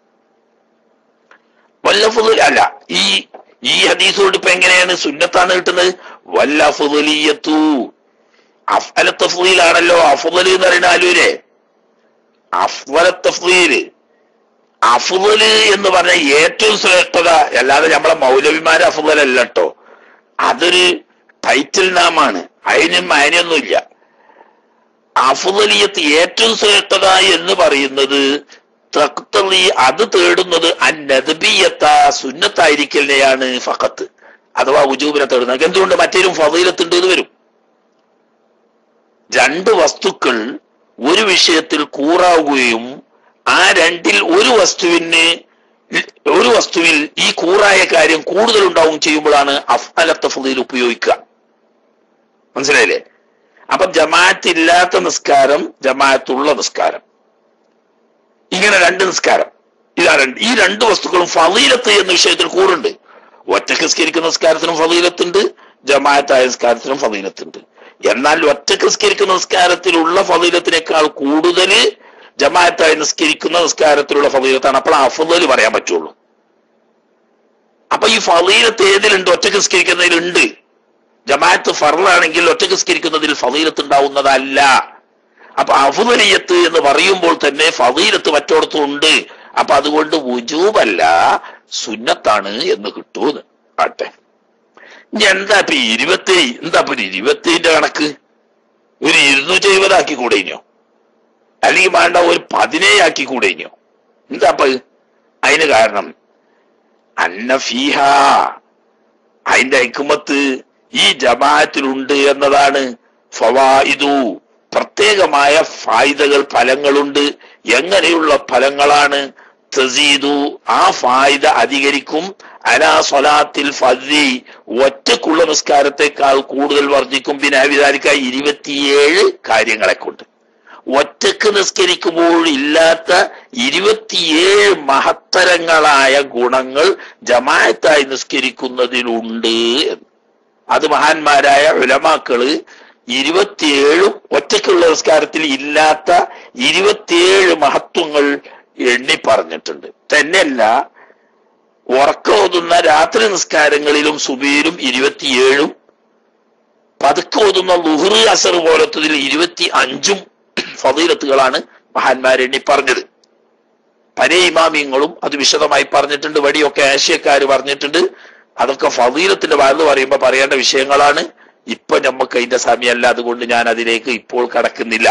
വല്ലഫുദൽ അല്ല ഈ ഈ ഹദീസോട് ഇപ്പൊ എങ്ങനെയാണ് സുന്നത്താണ് കിട്ടുന്നത് വല്ലഫുദലിയത്തു അഫ്അല തഫ്ലീലാണല്ലോ അഫുദൽ എന്ന് പറയുന്ന ആലൂരെ അഫ്വല തഫ്ലീല് അഫുദല് എന്ന് പറഞ്ഞ ഏറ്റവും ശ്രേഷ്ഠത അല്ലാതെ നമ്മളെ മൗലവിമാര് അഫുദലല്ല കേട്ടോ അതൊരു ടൈറ്റിൽ നാമാണ് അതിനും അതിനൊന്നുമില്ല അഫുദലിയത്ത് ഏറ്റവും ശ്രേഷ്ഠത എന്ന് പറയുന്നത് തക്തലി അത് തേടുന്നത് അന്നദബിയത്ത സുന്നത്തായിരിക്കലിനെയാണ് ഫഖത്ത് അഥവാ ഉജൂബിനെ തേടുന്നത് എന്തുകൊണ്ട് മറ്റേലും ഫതീലത്തുണ്ട് എന്ന് വരും രണ്ട് വസ്തുക്കൾ ഒരു വിഷയത്തിൽ കൂറാവുകയും ആ രണ്ടിൽ ഒരു വസ്തുവിന് ഒരു വസ്തുവിൽ ഈ കൂറായ കാര്യം കൂടുതൽ ഉണ്ടാവും ചെയ്യുമ്പോഴാണ് അഫ്അലത്ത ഫുദീൽ ഉപയോഗിക്കുക മനസ്സിലായില്ലേ അപ്പൊ ജമാഅത്ത് ഇല്ലാത്ത നിസ്കാരം ജമാഅത്തുള്ള നിസ്കാരം ഇങ്ങനെ രണ്ട് നിസ്കാരം ഇതാ രണ്ട് ഈ രണ്ട് വസ്തുക്കളും ഫലീലത്ത് എന്ന വിഷയത്തിൽ കൂറുണ്ട് ഒറ്റക്ക് നിസ്കരിക്കുന്ന നിസ്കാരത്തിനും ഫലീലത്തുണ്ട് ജമാഅത്തായ നിസ്കാരത്തിനും ഫലീലത്തുണ്ട് എന്നാൽ ഒറ്റക്ക് നിസ്കരിക്കുന്ന നിസ്കാരത്തിലുള്ള ഫലീലത്തിനേക്കാൾ കൂടുതൽ ജമാഅത്തായി നിസ്കരിക്കുന്ന നിസ്കാരത്തിലുള്ള ഫലീലത്താണ് അപ്പോൾ അഫുദൽ പറയാൻ പറ്റുള്ളൂ അപ്പൊ ഈ ഫലീലത്ത് ഏതിലുണ്ട് ഒറ്റക്ക് നിസ്കരിക്കുന്നതിലുണ്ട് ജമാഅത്ത് ഫറലാണെങ്കിൽ ഒറ്റക്ക് നിസ്കരിക്കുന്നതിൽ ഫലീലത്ത് ഉണ്ടാവുന്നതല്ല അപ്പൊ അഫുദലിയത്ത് എന്ന് പറയുമ്പോൾ തന്നെ ഫലീലത്ത് മറ്റോടത്തും ഉണ്ട് അപ്പൊ അതുകൊണ്ട് വുജൂബല്ല സുന്നത്താണ് എന്ന് കിട്ടൂന്ന് ആട്ടെ ഇനി എന്താ ഇപ്പൊ ഈ ഇരുപത്തി എന്താ ഇപ്പൊ ഒരു ഇരുപത്തിന്റെ കണക്ക് ഒരു ഇരുന്നൂറ്റി എഴുപതാക്കി കൂടെയിനോ അല്ലെങ്കിൽ വേണ്ട ഒരു പതിനേഴാക്കി കൂടെയിനോ എന്താ ഇപ്പൊ ഇത്? അതിന് കാരണം അന്ന ഫീഹ അതിന്റെ ഐക്കുമത്ത് ഈ ജമാഅത്തിലുണ്ട് എന്നതാണ് ഫവായിദു പ്രത്യേകമായ ഫായിദകൾ ഫലങ്ങളുണ്ട് എങ്ങനെയുള്ള ഫലങ്ങളാണ് തസീദു ആ ഫായിദ അധികരിക്കും അലാ സ്വലാത്തിൽ ഫദ്രി ഒറ്റക്കുള്ള നിസ്കാരത്തെക്കാൾ കൂടുതൽ വർദ്ധിക്കും പിന്നെ വിചാരിക്ക ഇരുപത്തിയേഴ് കാര്യങ്ങളെ കൊണ്ട് ഒറ്റക്ക് നിസ്കരിക്കുമ്പോൾ ഇല്ലാത്ത ഇരുപത്തിയേഴ് മഹത്തരങ്ങളായ ഗുണങ്ങൾ ജമായത്തായി നിസ്കരിക്കുന്നതിലുണ്ട് എന്ന് അത് മഹാന്മാരായ ഉലമാക്കള് ഇരുപത്തിയേഴും ഒറ്റയ്ക്കുള്ള നിസ്കാരത്തിൽ ഇല്ലാത്ത ഇരുപത്തിയേഴ് മഹത്വങ്ങൾ എണ്ണി പറഞ്ഞിട്ടുണ്ട് തന്നെയല്ല ഉറക്കമോതുന്ന രാത്രി നിസ്കാരങ്ങളിലും സുബീരും ഇരുപത്തിയേഴും പതുക്കെ ഓതുന്ന ലുഹുറ് അസർ പോലത്തതിൽ ഇരുപത്തി അഞ്ചും ഫതീലത്തുകളാണ് മഹാന്മാരെണ്ണി പറഞ്ഞത് പല ഇമാമിയങ്ങളും അത് വിശദമായി പറഞ്ഞിട്ടുണ്ട് വടിയൊക്കെ ആശയക്കാര് പറഞ്ഞിട്ടുണ്ട് അതൊക്കെ ഫതീലത്തിന്റെ വാഴ്ന്ന് പറയുമ്പോൾ പറയേണ്ട വിഷയങ്ങളാണ് ഇപ്പൊ നമുക്ക് അതിന്റെ സമയമല്ല അതുകൊണ്ട് ഞാൻ അതിലേക്ക് ഇപ്പോൾ കടക്കുന്നില്ല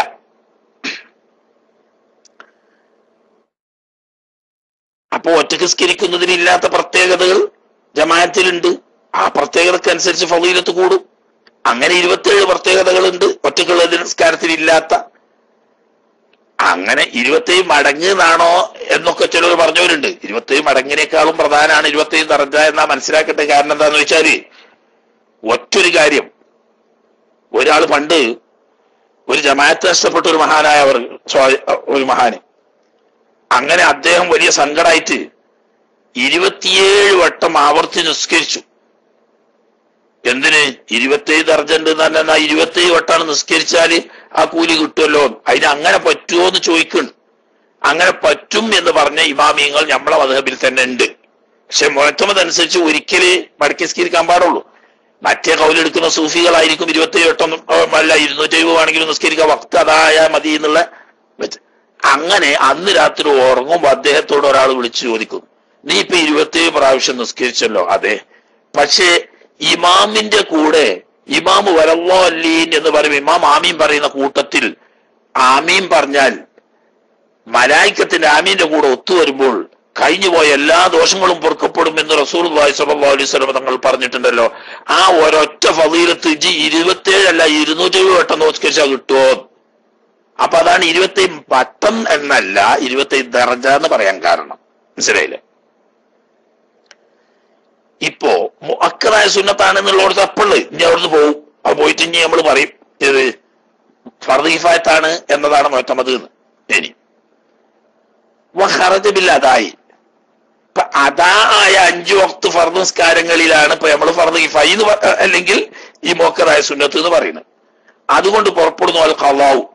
അപ്പോ ഒറ്റക്ക് സ്കരിക്കുന്നതിനില്ലാത്ത പ്രത്യേകതകൾ ജമാഅത്തിലുണ്ട് ആ പ്രത്യേകതക്കനുസരിച്ച് ഫതീലത്ത് കൂടും അങ്ങനെ ഇരുപത്തിയേഴ് പ്രത്യേകതകളുണ്ട് ഒറ്റക്കുള്ള നിസ്കാരത്തിൽ ഇല്ലാത്ത അങ്ങനെ ഇരുപത്തേഴ് മടങ്ങ് എന്നാണോ എന്നൊക്കെ ചിലർ പറഞ്ഞവരുണ്ട് ഇരുപത്തേഴ് മടങ്ങിനേക്കാളും പ്രധാനമാണ് ഇരുപത്തേഴ് നിറഞ്ഞ എന്നാ മനസ്സിലാക്കട്ടെ കാരണം എന്താന്ന് വെച്ചാല് ഒറ്റൊരു കാര്യം ഒരാൾ പണ്ട് ഒരു ജമാഅത്ത് നഷ്ടപ്പെട്ട ഒരു മഹാനായ അവർ ഒരു മഹാന് അങ്ങനെ അദ്ദേഹം വലിയ സങ്കടമായിട്ട് ഇരുപത്തിയേഴ് വട്ടം ആവർത്തി നിസ്കരിച്ചു എന്തിന് ഇരുപത്തേഴ് ദർജണ്ട് തന്നെ ഇരുപത്തേഴ് വട്ടാണ് നിസ്കരിച്ചാല് ആ കൂലി കിട്ടുമല്ലോ അതിന് അങ്ങനെ പറ്റുമോ എന്ന് ചോദിക്കുന്നു അങ്ങനെ പറ്റും എന്ന് പറഞ്ഞ ഇമാമിയങ്ങൾ നമ്മളെ മധബിൽ തന്നെ ഉണ്ട് പക്ഷെ മുഴത്തമത് അനുസരിച്ച് ഒരിക്കല് മടക്കി നിസ്കരിക്കാൻ പാടുള്ളൂ മറ്റേ കൗലെടുക്കുന്ന സൂഫികളായിരിക്കും ഇരുപത്തേഴ് വട്ടം അല്ല ഇരുന്നൂറ്റി എഴുപത് ആണെങ്കിലും നിസ്കരിക്കാൻ വക്ത് അതായ മതി എന്നുള്ള വെച്ച് അങ്ങനെ അന്ന് രാത്രി ഉറങ്ങുമ്പോ അദ്ദേഹത്തോട് ഒരാൾ വിളിച്ചു ചോദിക്കും നീ ഇപ്പൊ ഇരുപത്തേഴ് പ്രാവശ്യം നിസ്കരിച്ചല്ലോ അതെ പക്ഷേ ഇമാമിന്റെ കൂടെ ഇമാം വരല്ലോ അല്ലീൻ എന്ന് പറയും ഇമാം ആമീൻ പറയുന്ന കൂട്ടത്തിൽ ആമീൻ പറഞ്ഞാൽ മലായിക്കത്തിന്റെ ആമീന്റെ കൂടെ ഒത്തുവരുമ്പോൾ കഴിഞ്ഞുപോയ എല്ലാ ദോഷങ്ങളും പൊറുക്കപ്പെടും എന്ന് റസൂൽ സല്ലല്ലാഹു അലൈഹി വസല്ലം തങ്ങൾ പറഞ്ഞിട്ടുണ്ടല്ലോ ആ ഒരൊറ്റ ഫളീലത്ത് ഇജി ഇരുപത്തേഴ് അല്ല ഇരുന്നൂറ്റി വട്ടം നോസ്കരിച്ചാൽ കിട്ടുമോ അപ്പൊ അതാണ് ഇരുപത്തി വട്ടം എന്നല്ല ഇരുപത്തി ദർജ എന്ന് പറയാൻ കാരണം മനസ്സിലായില്ലേ ഇപ്പോ മുഅക്കറായ സുന്നത്താണെന്നുള്ളടത്ത് അപ്പള്ള് ഇനി അവിടുന്ന് പോകും അത് പോയിട്ട് ഇനി നമ്മൾ പറയും ഇത് ഫർദീഫായത്താണ് എന്നതാണ് മുഹത്തമത് എന്ന് ഇനി വഹറജബിൽ അതായി ഇപ്പൊ അതാ ആയ അഞ്ചു വക്ത് ഫർദ് നിസ്കാരങ്ങളിലാണ് ഇപ്പൊ നമ്മൾ ഫർദ് കിഫായി എന്ന് പ- അല്ലെങ്കിൽ ഈ മോക്കറായ സുന്നത്ത് എന്ന് പറയുന്നത് അതുകൊണ്ട് പുറപ്പെടുന്ന പോലെ കളാവും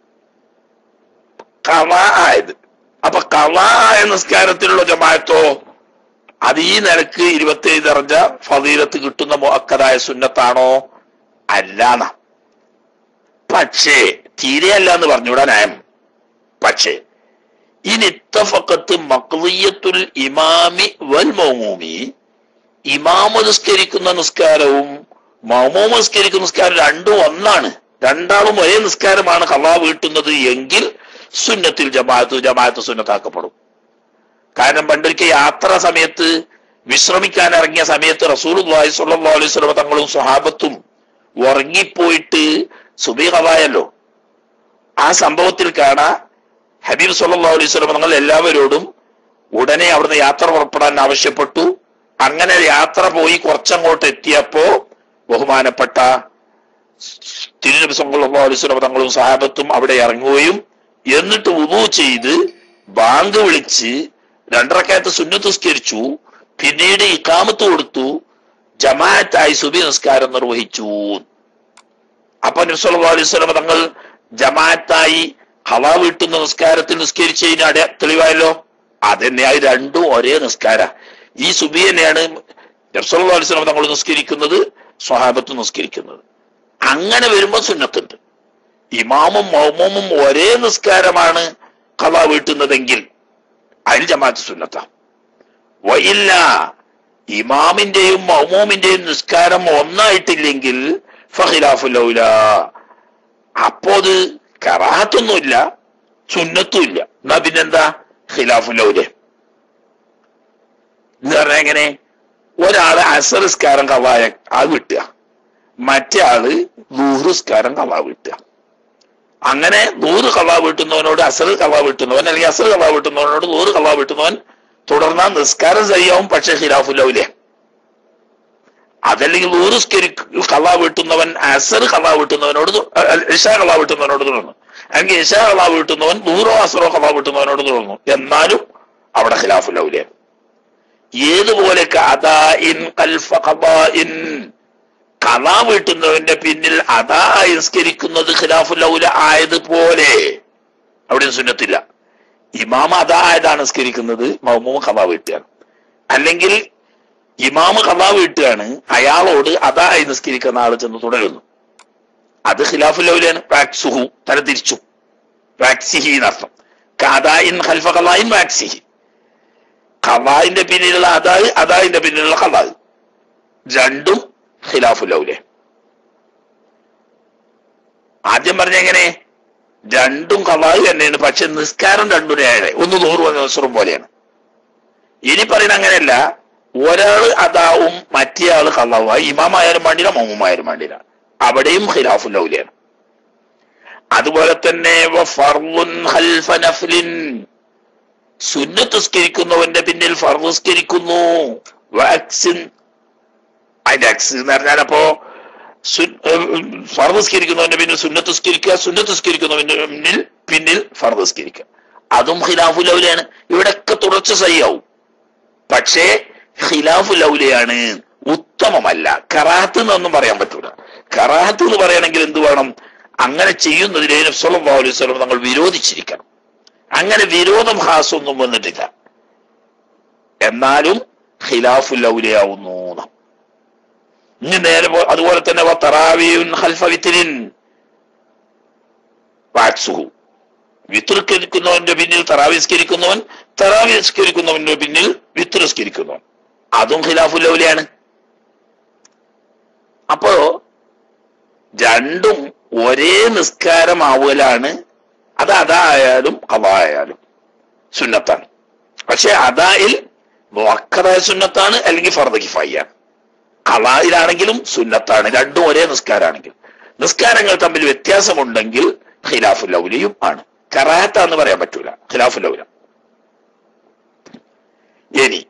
കള ആയത് അപ്പൊ കള ആയ നിസ്കാരത്തിലുള്ള ജമാഅത്തോ അത് ഈ നിലക്ക് ഇരുപത്തിയേഴ് ദർജ ഫതീലത്ത് കിട്ടുന്ന മുഅക്കദായ സുന്നത്താണോ അല്ലാന്ന പക്ഷേ തീരെയല്ല എന്ന് പറഞ്ഞുകൂടാ ന്യായം പക്ഷേ ഇനി ഇത്തഫക്കത്ത് മക്ലിയത്തുൽ ഇമാമി വൽ മൗമൂമി ഇമാമ നിസ്കരിക്കുന്ന നിസ്കാരവും മൗമൂമ നിസ്കരിക്കുന്ന നിസ്കാരം രണ്ടും ഒന്നാണ് രണ്ടാളും ഒരേ നിസ്കാരമാണ് കള്ളാ വീട്ടുന്നത് എങ്കിൽ സുന്നത്തിൽ ജമാഅത്ത് ജമാഅത്ത് സുന്നത്താക്കപ്പെടും കാരണം പണ്ടൊരിക്കൽ യാത്ര സമയത്ത് വിശ്രമിക്കാൻ ഇറങ്ങിയ സമയത്ത് റസൂൽ സല്ലല്ലാഹു അലൈഹി വസല്ലം തങ്ങളും സ്വഹാബത്തും ഉറങ്ങിപ്പോയിട്ട് സുബി കവായല്ലോ ആ സംഭവത്തിൽ കാണാ ഹബീബ് സല്ലല്ലാഹു അലൈഹി വസല്ലം തങ്ങൾ എല്ലാവരോടും ഉടനെ അവിടുന്ന് യാത്ര പുറപ്പെടാൻ ആവശ്യപ്പെട്ടു അങ്ങനെ യാത്ര പോയി കുറച്ചങ്ങോട്ട് എത്തിയപ്പോ ബഹുമാനപ്പെട്ട തിരുനബി സല്ലല്ലാഹു അലൈഹി വസല്ലം തങ്ങളും സഹാബത്തും അവിടെ ഇറങ്ങുകയും എന്നിട്ട് വുളു ചെയ്ത് ബാങ്ക് വിളിച്ച് രണ്ടരക്കാലത്ത് സുന്നത്ത് നിസ്കരിച്ചു പിന്നീട് ഇക്കാമത്ത് കൊടുത്തു ജമാഅത്തായി സുബി നിസ്കാരം നിർവഹിച്ചു അപ്പൊ നബി സല്ലല്ലാഹു അലൈഹി വസല്ലം തങ്ങൾ ജമാഅത്തായി ഹവാ വീട്ടുന്ന നിസ്കാരത്തിൽ നിസ്കരിച്ചതിന് അട തെളിവായല്ലോ അതന്നെയായി രണ്ടും ഒരേ നിസ്കാര ഈ സുബി തന്നെയാണ് നബി സല്ലല്ലാഹു അലൈഹി വസല്ലം തങ്ങൾ നിസ്കരിക്കുന്നത് സ്വഹാബത്ത് നിസ്കരിക്കുന്നത് അങ്ങനെ വരുമ്പോ സുന്നത്തുണ്ട് ഇമാമും മൗമൂമും ഒരേ നിസ്കാരമാണ് കഥ വീട്ടുന്നതെങ്കിൽ അതിൽ ജമാഅത്ത് സുന്നത്ത വയില്ല ഇമാമിന്റെയും മൗമൂമിന്റെയും നിസ്കാരം ഒന്നായിട്ടില്ലെങ്കിൽ ഫഹിലാഫുലൗല അപ്പോ അത് കറാഹത്തൊന്നുമില്ല സുന്നത്തും ഇല്ല എന്നാ പിന്നെന്താ ഖിലാഫുലൗലെ എന്ന് പറഞ്ഞാൽ എങ്ങനെ ഒരാള് അസറിസ്കാരം കവായ അത് വിട്ടുക മറ്റേ ആള് നൂറുസ്കാരം കവാ വിട്ടുക അങ്ങനെ നൂറ് കവാ വീട്ടുന്നവനോട് അസർ കവാ വീട്ടുന്നവൻ അല്ലെങ്കിൽ അസർ കവാ വീട്ടുന്നവനോട് നൂറ് കവാ വീട്ടുന്നവൻ തുടർന്നാ നിസ്കാരം ശരിയാവും പക്ഷെ ഖിലാഫുലൗലെ അതല്ലെങ്കിൽ നൂറ് സ്കരി കവാ വീട്ടുന്നവൻ അസർ കവാ വീട്ടുന്നവനോട് തു- അല്ല, ഇഷാ കവാ വീട്ടുന്നവനോട് തുടർന്നു അല്ലെങ്കിൽ ഇഷാ കവാ വീട്ടുന്നവൻ നൂറോ അസറോ കവാ വീട്ടുന്നവനോട് തുടർന്നു എന്നാലും അവിടെ ഖിലാഫുലൗലെ ഏതുപോലെ കഥാഇൻ കൽഫ ഖദാഇൻ കഥാ വീട്ടുന്നവന്റെ പിന്നിൽ അതാ നിസ്കരിക്കുന്നത് ഖിലാഫുലൗല ആയതുപോലെ അവിടെ സുന്നത്തില്ല ഇമാമ അതാ ആയതാണ് നിസ്കരിക്കുന്നത് മൗമൂമ കഥാ വീട്ടുകയാണ് അല്ലെങ്കിൽ ഇമാമ് കഥാ വീട്ടുകയാണ് അയാളോട് അതായി നിസ്കരിക്കുന്ന ആൾ ചെന്ന് തുടരുന്നു അത് ഖിലാഫുലൗലാണ് വാക്സുഹു തരംതിരിച്ചു വാക്സിഹി എന്നർത്ഥം കഥായിൻ ഖൽഫ കഥായിൻ വാക്സിഹി ഖലാന്റെ പിന്നിലുള്ള അതായത് അതാതിന്റെ പിന്നിലുള്ള ഖലാദ് രണ്ടും ഖിലാഫുലൗലെ ആദ്യം പറഞ്ഞ എങ്ങനെ രണ്ടും ഖലാദ് തന്നെയാണ് പക്ഷെ നിസ്കാരം രണ്ടും ഏഴ് ഒന്ന് നൂറ് ദിവസവും പോലെയാണ് ഇനി പറയുന്ന അങ്ങനെയല്ല ഒരാള് അതാവും മറ്റേ ആള് ഖലാവായി ഇമാമായാലും വേണ്ടില്ല മമ്മുമായാലും വേണ്ടില്ല അവിടെയും ഖിലാഫുലൗലെയാണ് അതുപോലെ തന്നെ വ ഫർളുൻ ഖൽഫ നഫ്ലിൻ സുന്നത്ത് സ്കരിക്കുന്നവന്റെ പിന്നിൽ ഫർദ് സ്കരിക്കുന്നു വാക്സിൻ അതിന്റെ അക്സ് എന്ന് പറഞ്ഞാൽ അപ്പോ ഫർദ് സ്കരിക്കുന്നവന്റെ പിന്നിൽ സുന്നത്ത് സ്കരിക്കുക സുന്നത്ത് സ്കരിക്കുന്നവന്റെ പിന്നിൽ പിന്നിൽ ഫർദ് സ്കരിക്കുക അതും ഖിലാഫു ലൗലയാണ് ഇവിടൊക്കെ തുടർച്ച സഹിയാവും പക്ഷേ ഖിലാഫു ലൗലയാണ് ഉത്തമമല്ല കറാഹത്ത് എന്നൊന്നും പറയാൻ പറ്റൂല കറാഹത്ത് എന്ന് പറയണമെങ്കിൽ എന്ത് വേണം അങ്ങനെ ചെയ്യുന്നതിനെ നബ്സല്ലാ അലൈഹി സ്വലം നമ്മൾ വിരോധിച്ചിരിക്കണം അങ്ങനെ വിരോധം ഹാസൊന്നും വന്നിട്ടില്ല എന്നാലും ഖിലാഫുൽ ഔലിയാവുന്നു എന്ന്. ഇനി നേരെ പോ- അതുപോലെ തന്നെ വ തറാവിയുൻ ഖൽഫ വിത്രിൻ വാക്സുഹു വിത്രിസ്കരിക്കുന്നവന്റെ പിന്നിൽ തറാവിസ്കരിക്കുന്നവൻ തറാവിസ്കരിക്കുന്നവന്റെ പിന്നിൽ വിത്രിസ്കരിക്കുന്നവൻ അതും ഖിലാഫുൽ ഔലിയാണ് അപ്പോ രണ്ടും ഒരേ നിസ്കാരമാവലാണ് അത് അതായാലും അതായാലും സുന്നത്താണ് പക്ഷെ അതായിൽ മുഅക്കദായ സുന്നത്താണ് അല്ലെങ്കിൽ ഫർദ് കിഫായിയാണ് കളായിലാണെങ്കിലും സുന്നത്താണ് രണ്ടും ഒരേ നിസ്കാരാണെങ്കിൽ നിസ്കാരങ്ങൾ തമ്മിൽ വ്യത്യാസമുണ്ടെങ്കിൽ ഖിലാഫുൽ ഔലിയും ആണ് കറാഹത്താന്ന് പറയാൻ പറ്റൂല ഖിലാഫുൽ ഔല ഇനി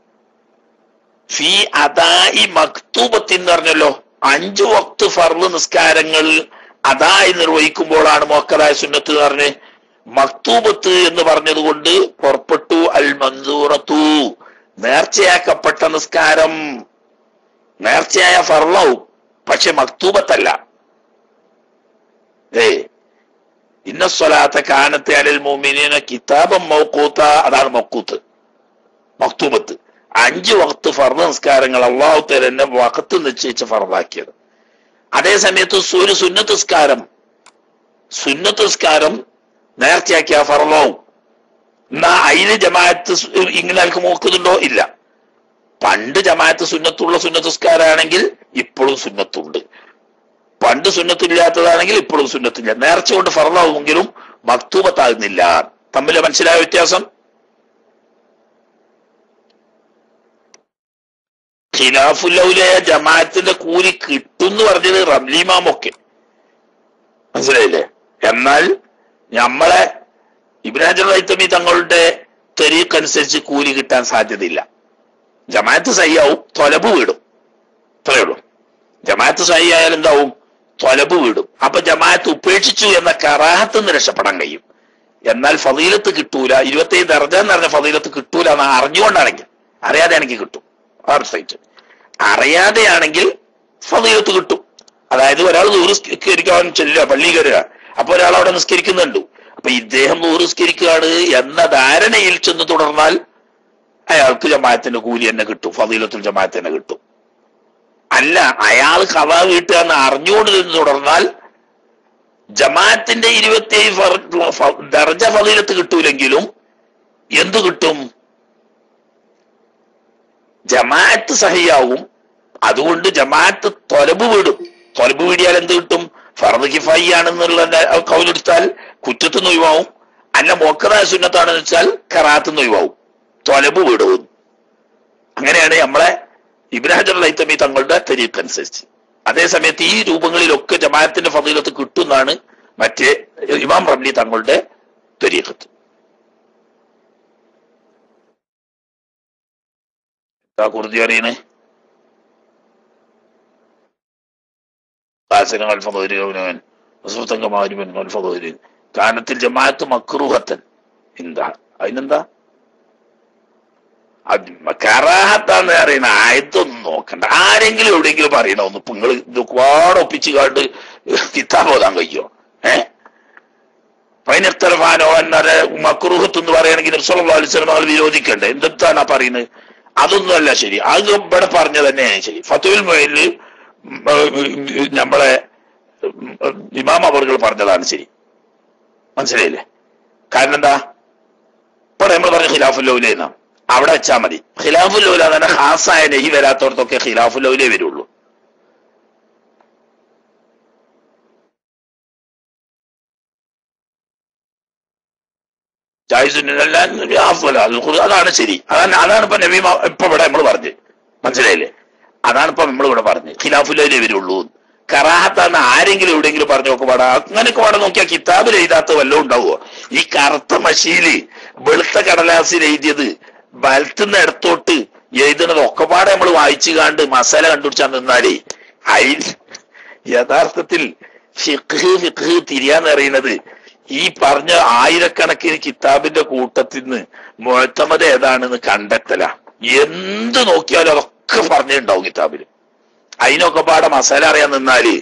ഫി അദായി മക്തൂബത്തി എന്ന് പറഞ്ഞല്ലോ അഞ്ചു വക്ത് ഫർള് നിസ്കാരങ്ങൾ അതായി നിർവഹിക്കുമ്പോഴാണ് മോക്കതായ സുന്നത്ത് എന്ന് പറഞ്ഞ് മക്തൂബത്ത് എന്ന് പറഞ്ഞതുകൊണ്ട് പുറപ്പെട്ടു അൽ മൻസൂറത്തു നേർച്ചയാക്കപ്പെട്ട നിസ്കാരം നേർച്ചയായ ഫർളവും പക്ഷെ മക്തൂബത്തല്ല ഏ ഇന്ന സ്വലാത്ത കാനത്തെ അലൽ മോമിനിന കിതാബം മൗക്കൂത്ത അതാണ് മക്കൂത്ത് മക്തൂബത്ത് അഞ്ച് വക്ത് ഫർദ് നിസ്കാരങ്ങൾ അള്ളാഹു തന്നെ വക്കത്ത് നിശ്ചയിച്ച് ഫർദാക്കിയത് അതേ സമയത്ത് ഒരു സുന്നത്ത് നിസ്കാരം സുന്നത്ത് നിസ്കാരം നേർച്ചയാക്കിയ ഫർദാവും എന്നാ അതിന് ജമാഅത്ത് സ് ഇങ്ങനെ ആൾക്ക് നോക്കുന്നുണ്ടോ ഇല്ല പണ്ട് ജമാഅത്ത് സുന്നത്തുള്ള സുന്നത്ത് നിസ്കാരാണെങ്കിൽ ഇപ്പോഴും സുന്നത്തുണ്ട് പണ്ട് സുന്നത്തില്ലാത്തതാണെങ്കിൽ ഇപ്പോഴും സുന്നത്തില്ല നേർച്ച കൊണ്ട് ഫറലാവുമെങ്കിലും മക്തൂബത്താകുന്നില്ല തമ്മിൽ മനസ്സിലായ വ്യത്യാസം ഖിലാഫുല്ലൗലയ ജമാഅത്തിന്റെ കൂലി കിട്ടും എന്ന് പറഞ്ഞത് റംലിമാമൊക്കെ മനസ്സിലായില്ലേ എന്നാൽ നമ്മളെ ഇബ്രാഹിം റൈത്തമി തങ്ങളുടെ തെരീഖ് അനുസരിച്ച് കൂലി കിട്ടാൻ സാധ്യതയില്ല ജമാഅത്ത് സഹിയാവും തൊലബ് വീടും അത്രയേ ഉള്ളൂ ജമാഅത്ത് സഹി ആയാൽ എന്താവും തൊലബ് വീടും അപ്പൊ ജമാഅത്ത് ഉപേക്ഷിച്ചു എന്ന കറാഹത്ത് നിന്ന് രക്ഷപ്പെടാൻ കഴിയും എന്നാൽ ഫതീലത്ത് കിട്ടൂല ഇരുപത്തേഴ് ദർജ എന്ന് പറഞ്ഞ ഫതീലത്ത് കിട്ടൂല എന്ന് അറിഞ്ഞുകൊണ്ടാണെങ്കിൽ അറിയാതെ ആണെങ്കിൽ കിട്ടും വെബ്സൈറ്റ് അറിയാതെയാണെങ്കിൽ ഫതീലത്ത് കിട്ടും അതായത് ഒരാൾ നൂറ് നിസ്കരിക്കാൻ ചെല്ലുക പള്ളി കയറുക അപ്പൊ ഒരാൾ അവിടെ നിസ്കരിക്കുന്നുണ്ട് അപ്പൊ ഇദ്ദേഹം നൂറ് നിസ്കരിക്കുകയാണ് എന്ന ധാരണയിൽ ചെന്ന് തുടർന്നാൽ അയാൾക്ക് ജമാഅത്തിന്റെ കൂലി തന്നെ കിട്ടും ഫതീലത്തുൽ ജമാഅത്ത് തന്നെ കിട്ടും അല്ല അയാൾ കഥ വീട്ടുക എന്ന് അറിഞ്ഞുകൊണ്ട് നിന്ന് തുടർന്നാൽ ജമാഅത്തിന്റെ ഇരുപത്തിയേഴ് ഫർ- ഫ- ദർജ ഫതീലത്ത് കിട്ടൂലെങ്കിലും എന്തു കിട്ടും ജമാഅത്ത് സഹിയാവും അതുകൊണ്ട് ജമാഅത്ത് തൊലബ് വിടും തൊലബ് വീടിയാൽ എന്ത് കിട്ടും ഫർദ് കിഫായി ആണെന്നുള്ള കൗലെടുത്താൽ കുറ്റത്തുനിന്ന് ഒഴിവാവും അല്ല മോക്കറായ സുന്നത്താണെന്ന് വെച്ചാൽ കറാത്തുനിന്ന് ഒഴിവാവും തൊലബ് വിടും അങ്ങനെയാണ് നമ്മളെ ഇബ്രാഹിം ലൈത്തമി തങ്ങളുടെ തെരീഖ് അനുസരിച്ച് അതേസമയത്ത് ഈ രൂപങ്ങളിലൊക്കെ ജമാഅത്തിന്റെ ഫതീലത്ത് കിട്ടുന്നതാണ് മറ്റേ ഇമാം റബ്ലി തങ്ങളുടെ തെരീഖത്ത് എന്താ കുർദി അറിയണേ قاسنا الفضل يومين وصوتا كما من الفضل كانت الجماعة مكروهة എന്താ അതിനെന്താ അത് കറാഹത്താന്ന് പറയുന്ന ആയത്തൊന്നും നോക്കണ്ട ആരെങ്കിലും എവിടെയെങ്കിലും പറയണോ ഒന്ന് ഇപ്പൊ നിങ്ങൾ ഇത് ഒരുപാട് ഒപ്പിച്ച് കാണ്ട് കിതാബ് ഓതാൻ കഴിയോ ഏ പൈനത്തലഫാനോ എന്നാല് മക്രൂഹത്ത് എന്ന് പറയുകയാണെങ്കിൽ നിർസലുള്ള അലിസ്ലമാൾ വിരോധിക്കണ്ടേ എന്താണ് ആ പറയുന്നത് അതൊന്നുമല്ല ശരി അത് ഇവിടെ പറഞ്ഞ തന്നെയാണ് ശരി ഫത്തുൽ മൊയില് നമ്മളെ ഇമാം അവർകൾ പറഞ്ഞതാണ് ശരി മനസ്സിലായില്ലേ കാരണം എന്താ ഇവിടെ നമ്മൾ പറഞ്ഞ ഖിലാഫുല്ലൗല എന്നാ അവിടെ വെച്ചാൽ മതി ഖിലാഫുല്ലൗല തന്നെ ഹാസായ നെഹി വരാത്തവർക്കൊക്കെ ഖിലാഫുല്ലൗലേ വരുള്ളൂ അതാണ് ശരി അതാണ് അതാണ് ഇപ്പൊ നബീമ ഇപ്പൊ ഇവിടെ നമ്മൾ പറഞ്ഞത് മനസ്സിലായില്ലേ അതാണ് ഇപ്പൊ നമ്മൾ ഇവിടെ പറഞ്ഞത് ഖിലാഫുല്ലൈലേ വരുള്ളൂ കറാഹത്താന്ന് ആരെങ്കിലും എവിടെയെങ്കിലും പറഞ്ഞു നോക്ക് പാടാ അങ്ങനെയൊക്കെ പാടെ നോക്കിയാൽ കിതാബിൽ എഴുതാത്ത വല്ലതും ഉണ്ടാവുമോ ഈ കറുത്ത മഷീല് വെളുത്ത കടലാസിൽ എഴുതിയത് വലത്തുനിന്ന് ഇടത്തോട്ട് എഴുതുന്നത് ഒക്കെ പാടെ നമ്മൾ വായിച്ചു കാണ്ട് മസാല കണ്ടുപിടിച്ചാൽ നിന്നാലേ അയി യഥാർത്ഥത്തിൽ ഫിഖ് ഫിഖ് തിരിയാന്ന് അറിയുന്നത് ഈ പറഞ്ഞ ആയിരക്കണക്കിന് കിതാബിന്റെ കൂട്ടത്തിൽ നിന്ന് മുഴത്തമത് ഏതാണെന്ന് കണ്ടെത്തല എന്ത് നോക്കിയാലും അതൊക്കെ പറഞ്ഞിട്ടുണ്ടാവും കിതാബിൽ അതിനൊക്കെ പാടെ മസാല അറിയാൻ നിന്നാല്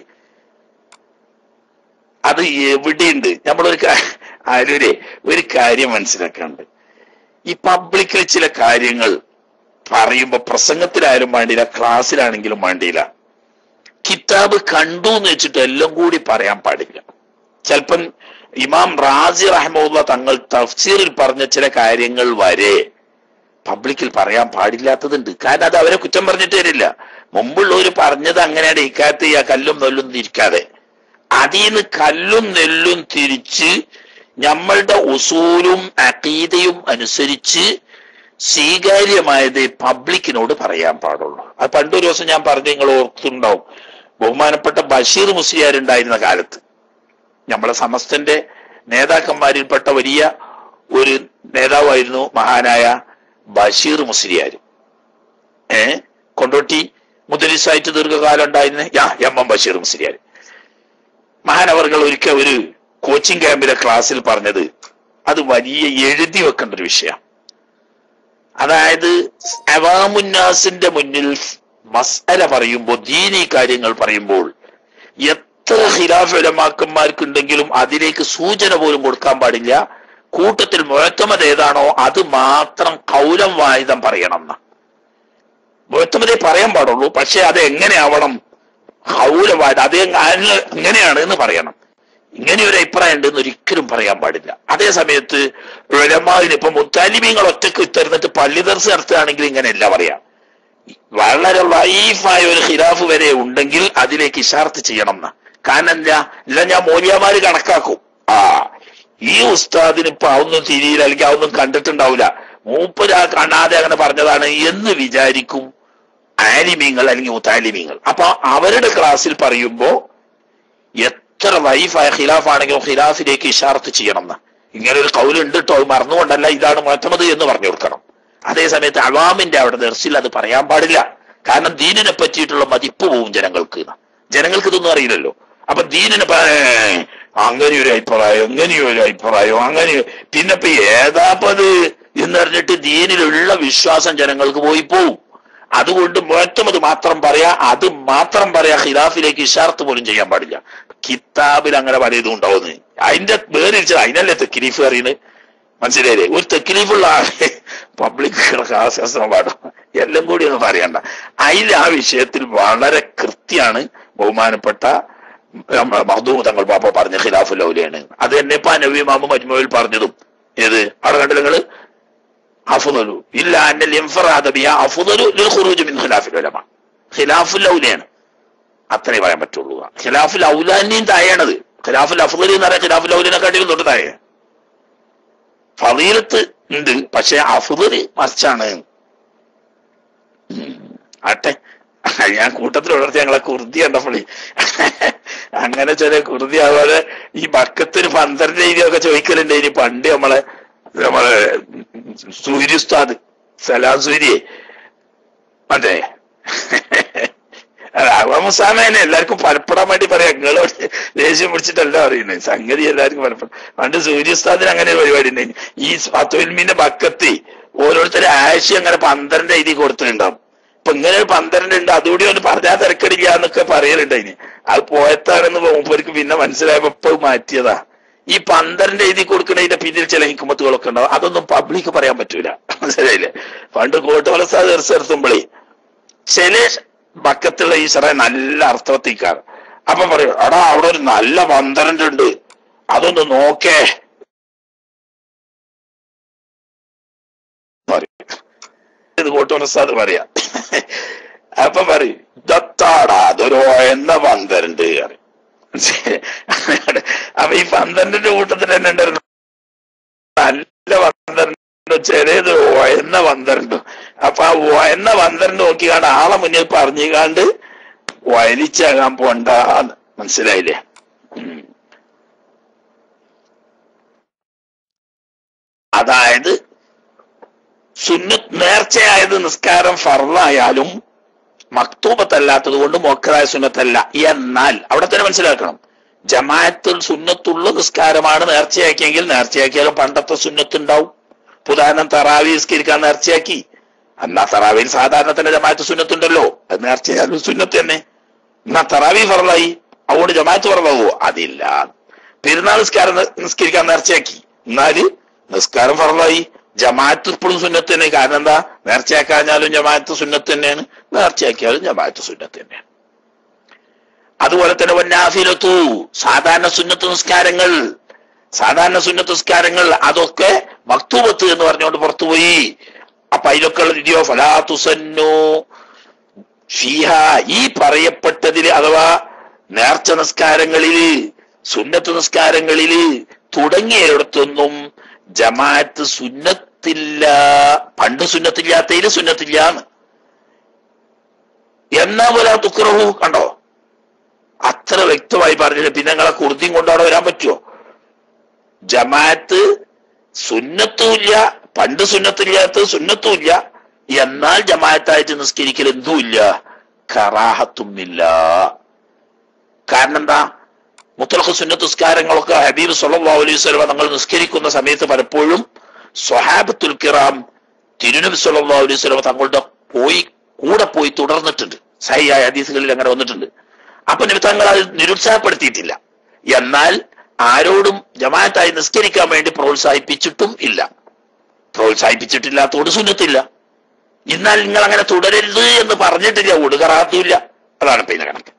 അത് എവിടെയുണ്ട് നമ്മളൊരു ആരൂരെ ഒരു കാര്യം മനസ്സിലാക്കാണ്ട് ഈ പബ്ലിക്കിൽ ചില കാര്യങ്ങൾ പറയുമ്പോ പ്രസംഗത്തിലായാലും വേണ്ടിയില്ല ക്ലാസ്സിലാണെങ്കിലും വേണ്ടിയില്ല കിതാബ് കണ്ടു എന്ന് വെച്ചിട്ട് എല്ലാം കൂടി പറയാൻ പാടില്ല ചിലപ്പം ഇമാം റാസി റഹ്മുള്ള തങ്ങൾ തഫ്സീറിൽ പറഞ്ഞ ചില കാര്യങ്ങൾ വരെ പബ്ലിക്കിൽ പറയാൻ പാടില്ലാത്തതുണ്ട് കാരണം അത് അവരെ കുറ്റം പറഞ്ഞിട്ട് വരില്ല മുമ്പുള്ളവർ പറഞ്ഞത് അങ്ങനെയാണ് ഇക്കാലത്ത് ഈ കല്ലും നെല്ലും തിരിക്കാതെ അതിൽ നിന്ന് കല്ലും നെല്ലും തിരിച്ച് നമ്മളുടെ ഉസൂലും അക്കീതയും അനുസരിച്ച് സ്വീകാര്യമായത് പബ്ലിക്കിനോട് പറയാൻ പാടുള്ളൂ അത് പണ്ടൊരു ദിവസം ഞാൻ പറഞ്ഞു നിങ്ങൾ ഓർക്കുന്നുണ്ടാവും ബഹുമാനപ്പെട്ട ബഷീർ മുസ്ലിയാരുണ്ടായിരുന്ന കാലത്ത് നമ്മളെ സമസ്തന്റെ നേതാക്കന്മാരിൽപ്പെട്ട വലിയ ഒരു നേതാവായിരുന്നു മഹാനായ ബഷീർ മുസ്ലിയാർ ഏ കൊണ്ടോട്ടി മുദലിസായിട്ട് ദീർഘകാലം ഉണ്ടായിരുന്ന യാ എം എം ബഷീർ മുസ്ലിയാർ മഹാനവർകൾ ഒരിക്കൽ ഒരു കോച്ചിങ് ക്യാമ്പിലെ ക്ലാസ്സിൽ പറഞ്ഞത് അത് വലിയ എഴുതി വെക്കേണ്ട ഒരു വിഷയം അതായത് അവാമുന്നാസിന്റെ മുന്നിൽ മസ്അല പറയുമ്പോൾ ദീനി കാര്യങ്ങൾ പറയുമ്പോൾ എത്ര ഖിലാഫ് ഉലമാക്കന്മാർക്കുണ്ടെങ്കിലും അതിലേക്ക് സൂചന പോലും കൊടുക്കാൻ പാടില്ല കൂട്ടത്തിൽ മുഴത്തമത് ഏതാണോ അത് മാത്രം കൗലം വായുധം പറയണം എന്ന് മുഴത്തമതേ പറയാൻ പാടുള്ളൂ പക്ഷെ അത് എങ്ങനെയാവണം കൗലവായുധം അത് എങ്ങനെയാണ് എന്ന് പറയണം ഇങ്ങനെ ഒരു അഭിപ്രായം ഉണ്ടെന്ന് ഒരിക്കലും പറയാൻ പാടില്ല അതേ സമയത്ത് ഉലമാവിന് ഇപ്പൊ മുത്താലിമീങ്ങൾ ഒറ്റക്ക് ഇത്തരുന്നിട്ട് പള്ളി ദർസ് നടത്തുകയാണെങ്കിൽ ഇങ്ങനെയല്ല പറയാം വളരെ ലൈഫായ ഒരു ഖിലാഫ് വരെ ഉണ്ടെങ്കിൽ അതിലേക്ക് ഇഷാർത്ത് ചെയ്യണം എന്ന് കാരണം എന്താ ഇല്ല ഞാൻ മൂല്യമാര് കണക്കാക്കും ആ ഈ ഉസ്താദിന് ഇപ്പൊ അതൊന്നും തിരിയില്ല അല്ലെങ്കിൽ അതൊന്നും കണ്ടിട്ടുണ്ടാവില്ല മൂപ്പര് ആ കാണാതെ അങ്ങനെ പറഞ്ഞതാണ് എന്ന് വിചാരിക്കും ആലിമീങ്ങൾ അല്ലെങ്കിൽ മുത്താലിമീങ്ങൾ അപ്പൊ അവരുടെ ക്ലാസ്സിൽ പറയുമ്പോ എത്ര വൈഫായ ഖിലാഫാണെങ്കിലും ഖിലാഫിലേക്ക് ഇഷാർത്ത് ചെയ്യണം എന്ന് ഇങ്ങനെ ഒരു കൗലുണ്ട് കേട്ടോ അത് മറന്നുകൊണ്ടല്ല ഇതാണ് മുഹമ്മദ് എന്ന് പറഞ്ഞു കൊടുക്കണം അതേ സമയത്ത് അവാമിന്റെ അവിടെ ദർശിൽ അത് പറയാൻ പാടില്ല കാരണം ദീനിനെ പറ്റിയിട്ടുള്ള മതിപ്പ് പോവും ജനങ്ങൾക്ക് എന്ന്. ജനങ്ങൾക്ക് ഇതൊന്നും അറിയില്ലല്ലോ അപ്പൊ ദീനിനെ പ- ഏ, അങ്ങനെ ഒരു അഭിപ്രായം അങ്ങനെ ഒരു അഭിപ്രായം അങ്ങനെ പിന്നെ ഇപ്പൊ ഏതാപ്പത് എന്ന് പറഞ്ഞിട്ട് ദീനിലുള്ള വിശ്വാസം ജനങ്ങൾക്ക് പോയി പോവും അതുകൊണ്ട് മുഴത്തമത് മാത്രം പറയാ അത് മാത്രം പറയാ ഖിലാഫിലേക്ക് ഇഷാർത്ത് പോലും ചെയ്യാൻ പാടില്ല കിതാബിൽ അങ്ങനെ പലതും ഉണ്ടാവുന്നത് അതിന്റെ വേറിരിച്ചത് അതിനല്ലേ തെക്കിലീഫ് അറിയുന്നത് മനസ്സിലായില്ലേ ഒരു തെക്കിലീഫുള്ള ആളെ പബ്ലിക് ആശ്വാസം പാടും എല്ലാം കൂടി ഒന്നും പറയണ്ട അതിൽ ആ വിഷയത്തിൽ വളരെ കൃത്യാണ് ബഹുമാനപ്പെട്ട മഹദൂം തങ്ങൾ പാപ്പ പറഞ്ഞ ഖിലാഫുൽ ഔലിയാണ് അത് തന്നെ ഇപ്പൊ നബി മാമ മജ്മുവിൽ പറഞ്ഞതും ഏത് അവിടെ കണ്ടു നിങ്ങള് അഫുദലു ഇല്ല അന്നൽ ഇൻഫറാദ ബിഹ അഫുദലു ലിൽ ഖുറൂജ് മിൻ ഖിലാഫിൽ ഉലമ ഖിലാഫുൽ ഔലിയാണ് അത്രേ പറയാൻ പറ്റുള്ളൂ ഖിലാഫുൽ ഔലാനെയും താഴെയാണത് ഖിലാഫുൽ അഫ്ദലി എന്ന് പറയാൻ ഖിലാഫുൽ ഔലിനെക്കാട്ടിലും തൊട്ട് താഴെ ഫതീലത്ത് ഉണ്ട് പക്ഷെ അഫുദല് മറിച്ചാണ് ഉം. ആട്ടെ ഞാൻ കൂട്ടത്തിൽ ഉണർത്തി ഞങ്ങളെ കുർദി കണ്ടപ്പോഴേ അങ്ങനെ ചില കുർദി അതുപോലെ ഈ ബക്കത്തിന് പന്ത്രണ്ട് രീതിയൊക്കെ ചോദിക്കലുണ്ട് ഇനി പണ്ട് നമ്മളെ നമ്മളെ സൂര്യുസ്താദ് സലാം സൂര്യെ അതെ അവസാമേനെ എല്ലാവർക്കും പലപ്പെടാൻ വേണ്ടി പറയാം നിങ്ങളോട് ദേഷ്യം പിടിച്ചിട്ടല്ല അറിയുന്നത് സംഗതി എല്ലാവർക്കും പലപ്പെടാം പണ്ട് സൂര്യോസ്താദിന് അങ്ങനെ ഒരു പരിപാടി ഉണ്ടായി ഈ ഫത്തുൽമിന്റെ ബക്കത്തി ഓരോരുത്തരും ആഴ്ച അങ്ങനെ പന്ത്രണ്ട് എഴുതി കൊടുത്തിട്ടുണ്ടാവും ഇപ്പൊ ഇങ്ങനെ ഒരു പന്ത്രണ്ട് ഉണ്ട് അതുകൂടി ഒന്ന് പറഞ്ഞാൽ തിരക്കടില്ല എന്നൊക്കെ പറയലുണ്ട് അതിന് അത് പോയത്താണെന്ന് മൂപ്പർക്ക് പിന്നെ മനസ്സിലായപ്പോ ഇപ്പൊ മാറ്റിയതാ ഈ പന്ത്രണ്ട് എഴുതി കൊടുക്കുന്നതിന്റെ പിന്നിൽ ചില ഹിക്കുമത്തുകളൊക്കെ ഉണ്ടാവും അതൊന്നും പബ്ലിക് പറയാൻ പറ്റൂല മനസ്സിലായില്ലേ പണ്ട് കോട്ടുമലസാ തീർച്ചെടുത്തുമ്പോഴേ ചില ബക്കത്തുള്ള ഈ ചെറിയ നല്ല അർത്ഥവത്തിക്കാണ് അപ്പൊ പറയും എടാ അവിടെ ഒരു നല്ല പന്ത്രണ്ട് ഉണ്ട് അതൊന്ന് നോക്കേ പറയും. ഇത് കോട്ടുമലസാദ് പറയാ അപ്പൊ പറയും ദത്താടാ അതൊരു എന്ന പന്ത്രണ്ട് പറയും അപ്പൊ ഈ പന്ത്രണ്ടിന്റെ കൂട്ടത്തിൽ തന്നെ ഉണ്ടായിരുന്നു നല്ല പന്ത്രണ്ട് ചെറിയത് ഒയന്ന പന്ത്രണ്ട് അപ്പൊ ആ ഒയന്ന പന്ത്രണ്ട് നോക്കിക്കാണ്ട് ആളെ മുന്നിൽ പറഞ്ഞുകാണ്ട് വലിച്ചാകാൻ പോണ്ട മനസ്സിലായില്ലേ ഉം. അതായത് സുന്ന നേർച്ചയായത് നിസ്കാരം ഫർളായാലും മക്തൂബത്തല്ലാത്തത് കൊണ്ട് മോക്കറായ സുന്നത്തല്ല എന്നാൽ അവിടെ തന്നെ മനസ്സിലാക്കണം ജമാഅത്തിൽ സുന്നത്തുള്ള നിസ്കാരമാണ് നേർച്ചയാക്കിയെങ്കിൽ നേർച്ചയാക്കിയാലും പണ്ടത്തെ സുന്നത്തുണ്ടാവും ഇപ്പൊ ഉദാഹരണം തറാവി നിസ്കരിക്കാൻ നേർച്ചയാക്കി എന്നാ തറാവിയിൽ സാധാരണ തന്നെ ജമാഅത്ത് സുന്നത്തുണ്ടല്ലോ അത് നേർച്ചയായാലും സുന്നത്ത് തന്നെ എന്നാ തറാവി ഫറലായി അതുകൊണ്ട് ജമാഅത്ത് ഫറലാവോ അതില്ല പെരുന്നാൾ നിസ്കാരം നി- നിസ്കരിക്കാൻ നേർച്ചയാക്കി എന്നാല് നിസ്കാരം ഫറലായി ജമാഅത്ത് ഇപ്പോഴും സുന്നത്ത് തന്നെ കാരണം എന്താ നേർച്ചയാക്കാഞ്ഞാലും ജമാഅത്ത് സുന്നത്ത് തന്നെയാണ് നേർച്ചയാക്കിയാലും ജമാഅത്ത് സുന്നത്ത് തന്നെയാണ് അതുപോലെ തന്നെ വന്നാഫിലത്തു സാധാരണ സുന്നത്ത് നിസ്കാരങ്ങൾ സാധാരണ സുന്നത്ത് നിസ്കാരങ്ങൾ അതൊക്കെ മക്തൂബത്ത് എന്ന് പറഞ്ഞുകൊണ്ട് പുറത്തുപോയി അപ്പൊ അതിലൊക്കെ ഉള്ള വിധിയോ ഫലാത്തുസന്നു ഫീഹ ഈ പറയപ്പെട്ടതില് അഥവാ നേർച്ച നിസ്കാരങ്ങളില് സുന്നത്ത് നിസ്കാരങ്ങളില് തുടങ്ങിയയിടത്തൊന്നും ജമാഅത്ത് സുന്നത്തില്ല പണ്ട് സുന്നത്തില്ലാത്തതില് സുന്നത്തില്ലാന്ന് എന്നാ പോലെ തുക്കുറഹു കണ്ടോ അത്ര വ്യക്തമായി പറഞ്ഞില്ല പിന്നെ നിങ്ങളെ കുർദിയും കൊണ്ട് അവിടെ വരാൻ പറ്റുമോ ജമാഅത്ത് സുന്നത്തുമില്ല പണ്ട് സുന്നത്തില്ലാത്ത സുന്നത്തുമില്ല എന്നാൽ ജമാഅത്തായിട്ട് നിസ്കരിക്കൽ എന്തുമില്ല കറാഹത്തുമില്ല കാരണം എന്താ മുത്തലഖ് സുന്നത്ത് നിസ്കാരങ്ങളൊക്കെ ഹബീബ് സല്ലല്ലാഹു അലൈഹി വസല്ലം തങ്ങൾ നിസ്കരിക്കുന്ന സമയത്ത് പലപ്പോഴും സ്വഹാബത്തുൽ കിറാം തിരുനബി സല്ലല്ലാഹു അലൈഹി വസല്ലം തങ്ങളുടെ പോയി കൂടെ പോയി തുടർന്നിട്ടുണ്ട് സഹിയായ ഹദീസുകളിൽ അങ്ങനെ വന്നിട്ടുണ്ട് അപ്പൊ നബി തങ്ങൾ അത് നിരുത്സാഹപ്പെടുത്തിയിട്ടില്ല എന്നാൽ ആരോടും ജമാഅത്തായി നിസ്കരിക്കാൻ വേണ്ടി പ്രോത്സാഹിപ്പിച്ചിട്ടും ഇല്ല പ്രോത്സാഹിപ്പിച്ചിട്ടില്ലാത്തോട് സുന്നത്തില്ല എന്നാൽ നിങ്ങൾ അങ്ങനെ തുടരരുത് എന്ന് പറഞ്ഞിട്ടില്ല ഒടുകറാത്തുമില്ല അതാണ് ഇപ്പൊ ഇതിന്റെ കണക്ക്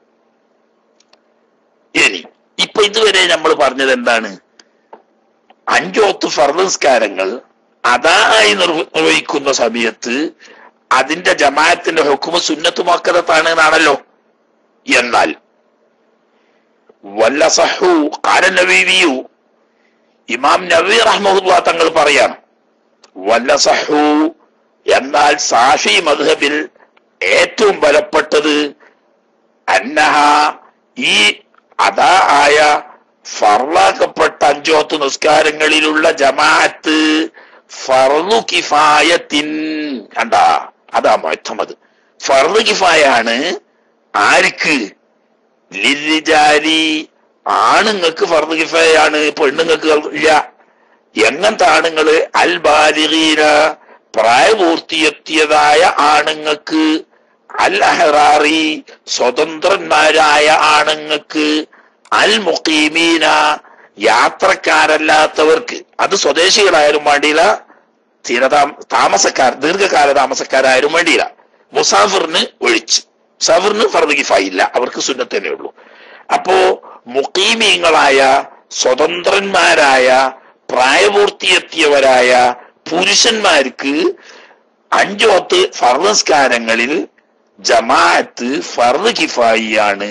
ഇനി ഇപ്പൊ ഇതുവരെ നമ്മൾ പറഞ്ഞത് എന്താണ് അഞ്ചോത്ത് ഫർദ് നിസ്കാരങ്ങൾ അതായി നിർവ- നിർവഹിക്കുന്ന സമയത്ത് അതിന്റെ ജമാഅത്തിന്റെ ഹുക്കുമ സുന്നത്തുമാക്കതാണ് എന്നാണല്ലോ എന്നാൽ വല്ലസഹു കാലനവീവിയു ഇമാം നബി റഹ്മുല്ല തങ്ങൾ പറയാണ് വല്ലസഹു എന്നാൽ സാഫി മദ്ഹബിൽ ഏറ്റവും ബലപ്പെട്ടത് അന്നഹ ഈ അതാ ആയ ഫർലാക്കപ്പെട്ട അഞ്ചോത്ത് നിസ്കാരങ്ങളിലുള്ള ജമാഅത്ത് ഫർദു കിഫായത്തിൻ കണ്ട അതാ മൊത്തമത് ഫർദു കിഫായാണ് ആർക്ക് ലിരിജാരി ആണുങ്ങൾക്ക് ഫർദ് കിഫയാണ് പെണ്ണുങ്ങൾക്ക് ഇല്ല എങ്ങനത്തെ ആണുങ്ങള് അൽ ബാലിഗീന പ്രായപൂർത്തിയെത്തിയതായ ആണുങ്ങൾക്ക് അൽ അഹറാറി സ്വതന്ത്രന്മാരായ ആണുങ്ങൾക്ക് അൽ മുഖീമീന യാത്രക്കാരല്ലാത്തവർക്ക് അത് സ്വദേശികളായാലും വേണ്ടിയില്ല സ്ഥിരതാമ താമസക്കാർ ദീർഘകാല താമസക്കാരായാലും വേണ്ടിയില്ല മുസാഫിറിന് ഒഴിച്ച് മുസാഫിറിന് ഫർദ് കിഫായില്ല അവർക്ക് സുന്നത്ത് തന്നെ ഉള്ളൂ അപ്പോ മുഖീമീങ്ങളായ സ്വതന്ത്രന്മാരായ പ്രായപൂർത്തിയെത്തിയവരായ പുരുഷന്മാർക്ക് അഞ്ചോത്ത് ഫർദസ്കാരങ്ങളിൽ ജമാഅത്ത് ഫർദ് കിഫായിയാണ്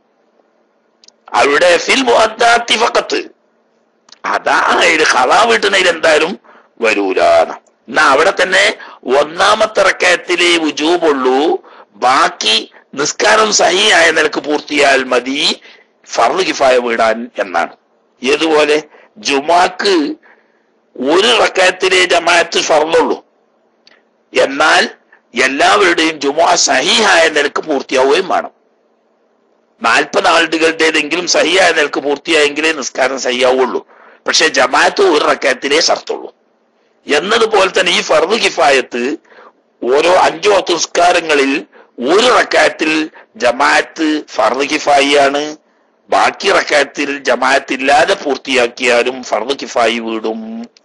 അവിടെ ഫിൽ മുഅദ്ദാത്തി ഫഖത്ത് അതാ ഇത് ഖലാ വീട്ടുന്നതിൽ എന്തായാലും വരൂലാണ് എന്നാ അവിടെ തന്നെ ഒന്നാമത്തെ റക്കയത്തിലെ വുജൂബുള്ളൂ ബാക്കി നിസ്കാരം സഹിയായ നിലക്ക് പൂർത്തിയാൽ മതി ഫർദ് കിഫായ വീടാൻ എന്നാണ് ഏതുപോലെ ജുമാക്ക് ഒരു റക്കയത്തിലെ ജമാഅത്ത് ഫർദുള്ളൂ എന്നാൽ എല്ലാവരുടെയും ജുമാ സഹിയായ നിലക്ക് പൂർത്തിയാവുകയും വേണം നാൽപ്പത് ആളുകളുടേതെങ്കിലും സഹിയായ നിലക്ക് പൂർത്തിയായെങ്കിലേ നിസ്കാരം സഹിയാവുള്ളൂ പക്ഷെ ജമാഅത്ത് ഒരു റക്കയത്തിലേ ഷർത്തുള്ളൂ എന്നതുപോലെ തന്നെ ഈ ഫർദ് കിഫായത്ത് ഓരോ അഞ്ചോ പത്ത് നിസ്കാരങ്ങളിൽ ഒരു റക്കായത്തിൽ ജമാഅത്ത് ഫർദ് കിഫായിയാണ് ബാക്കി റക്കായത്തിൽ ജമാഅത്ത് ഇല്ലാതെ പൂർത്തിയാക്കിയാലും ഫർദ് കിഫായി വീടും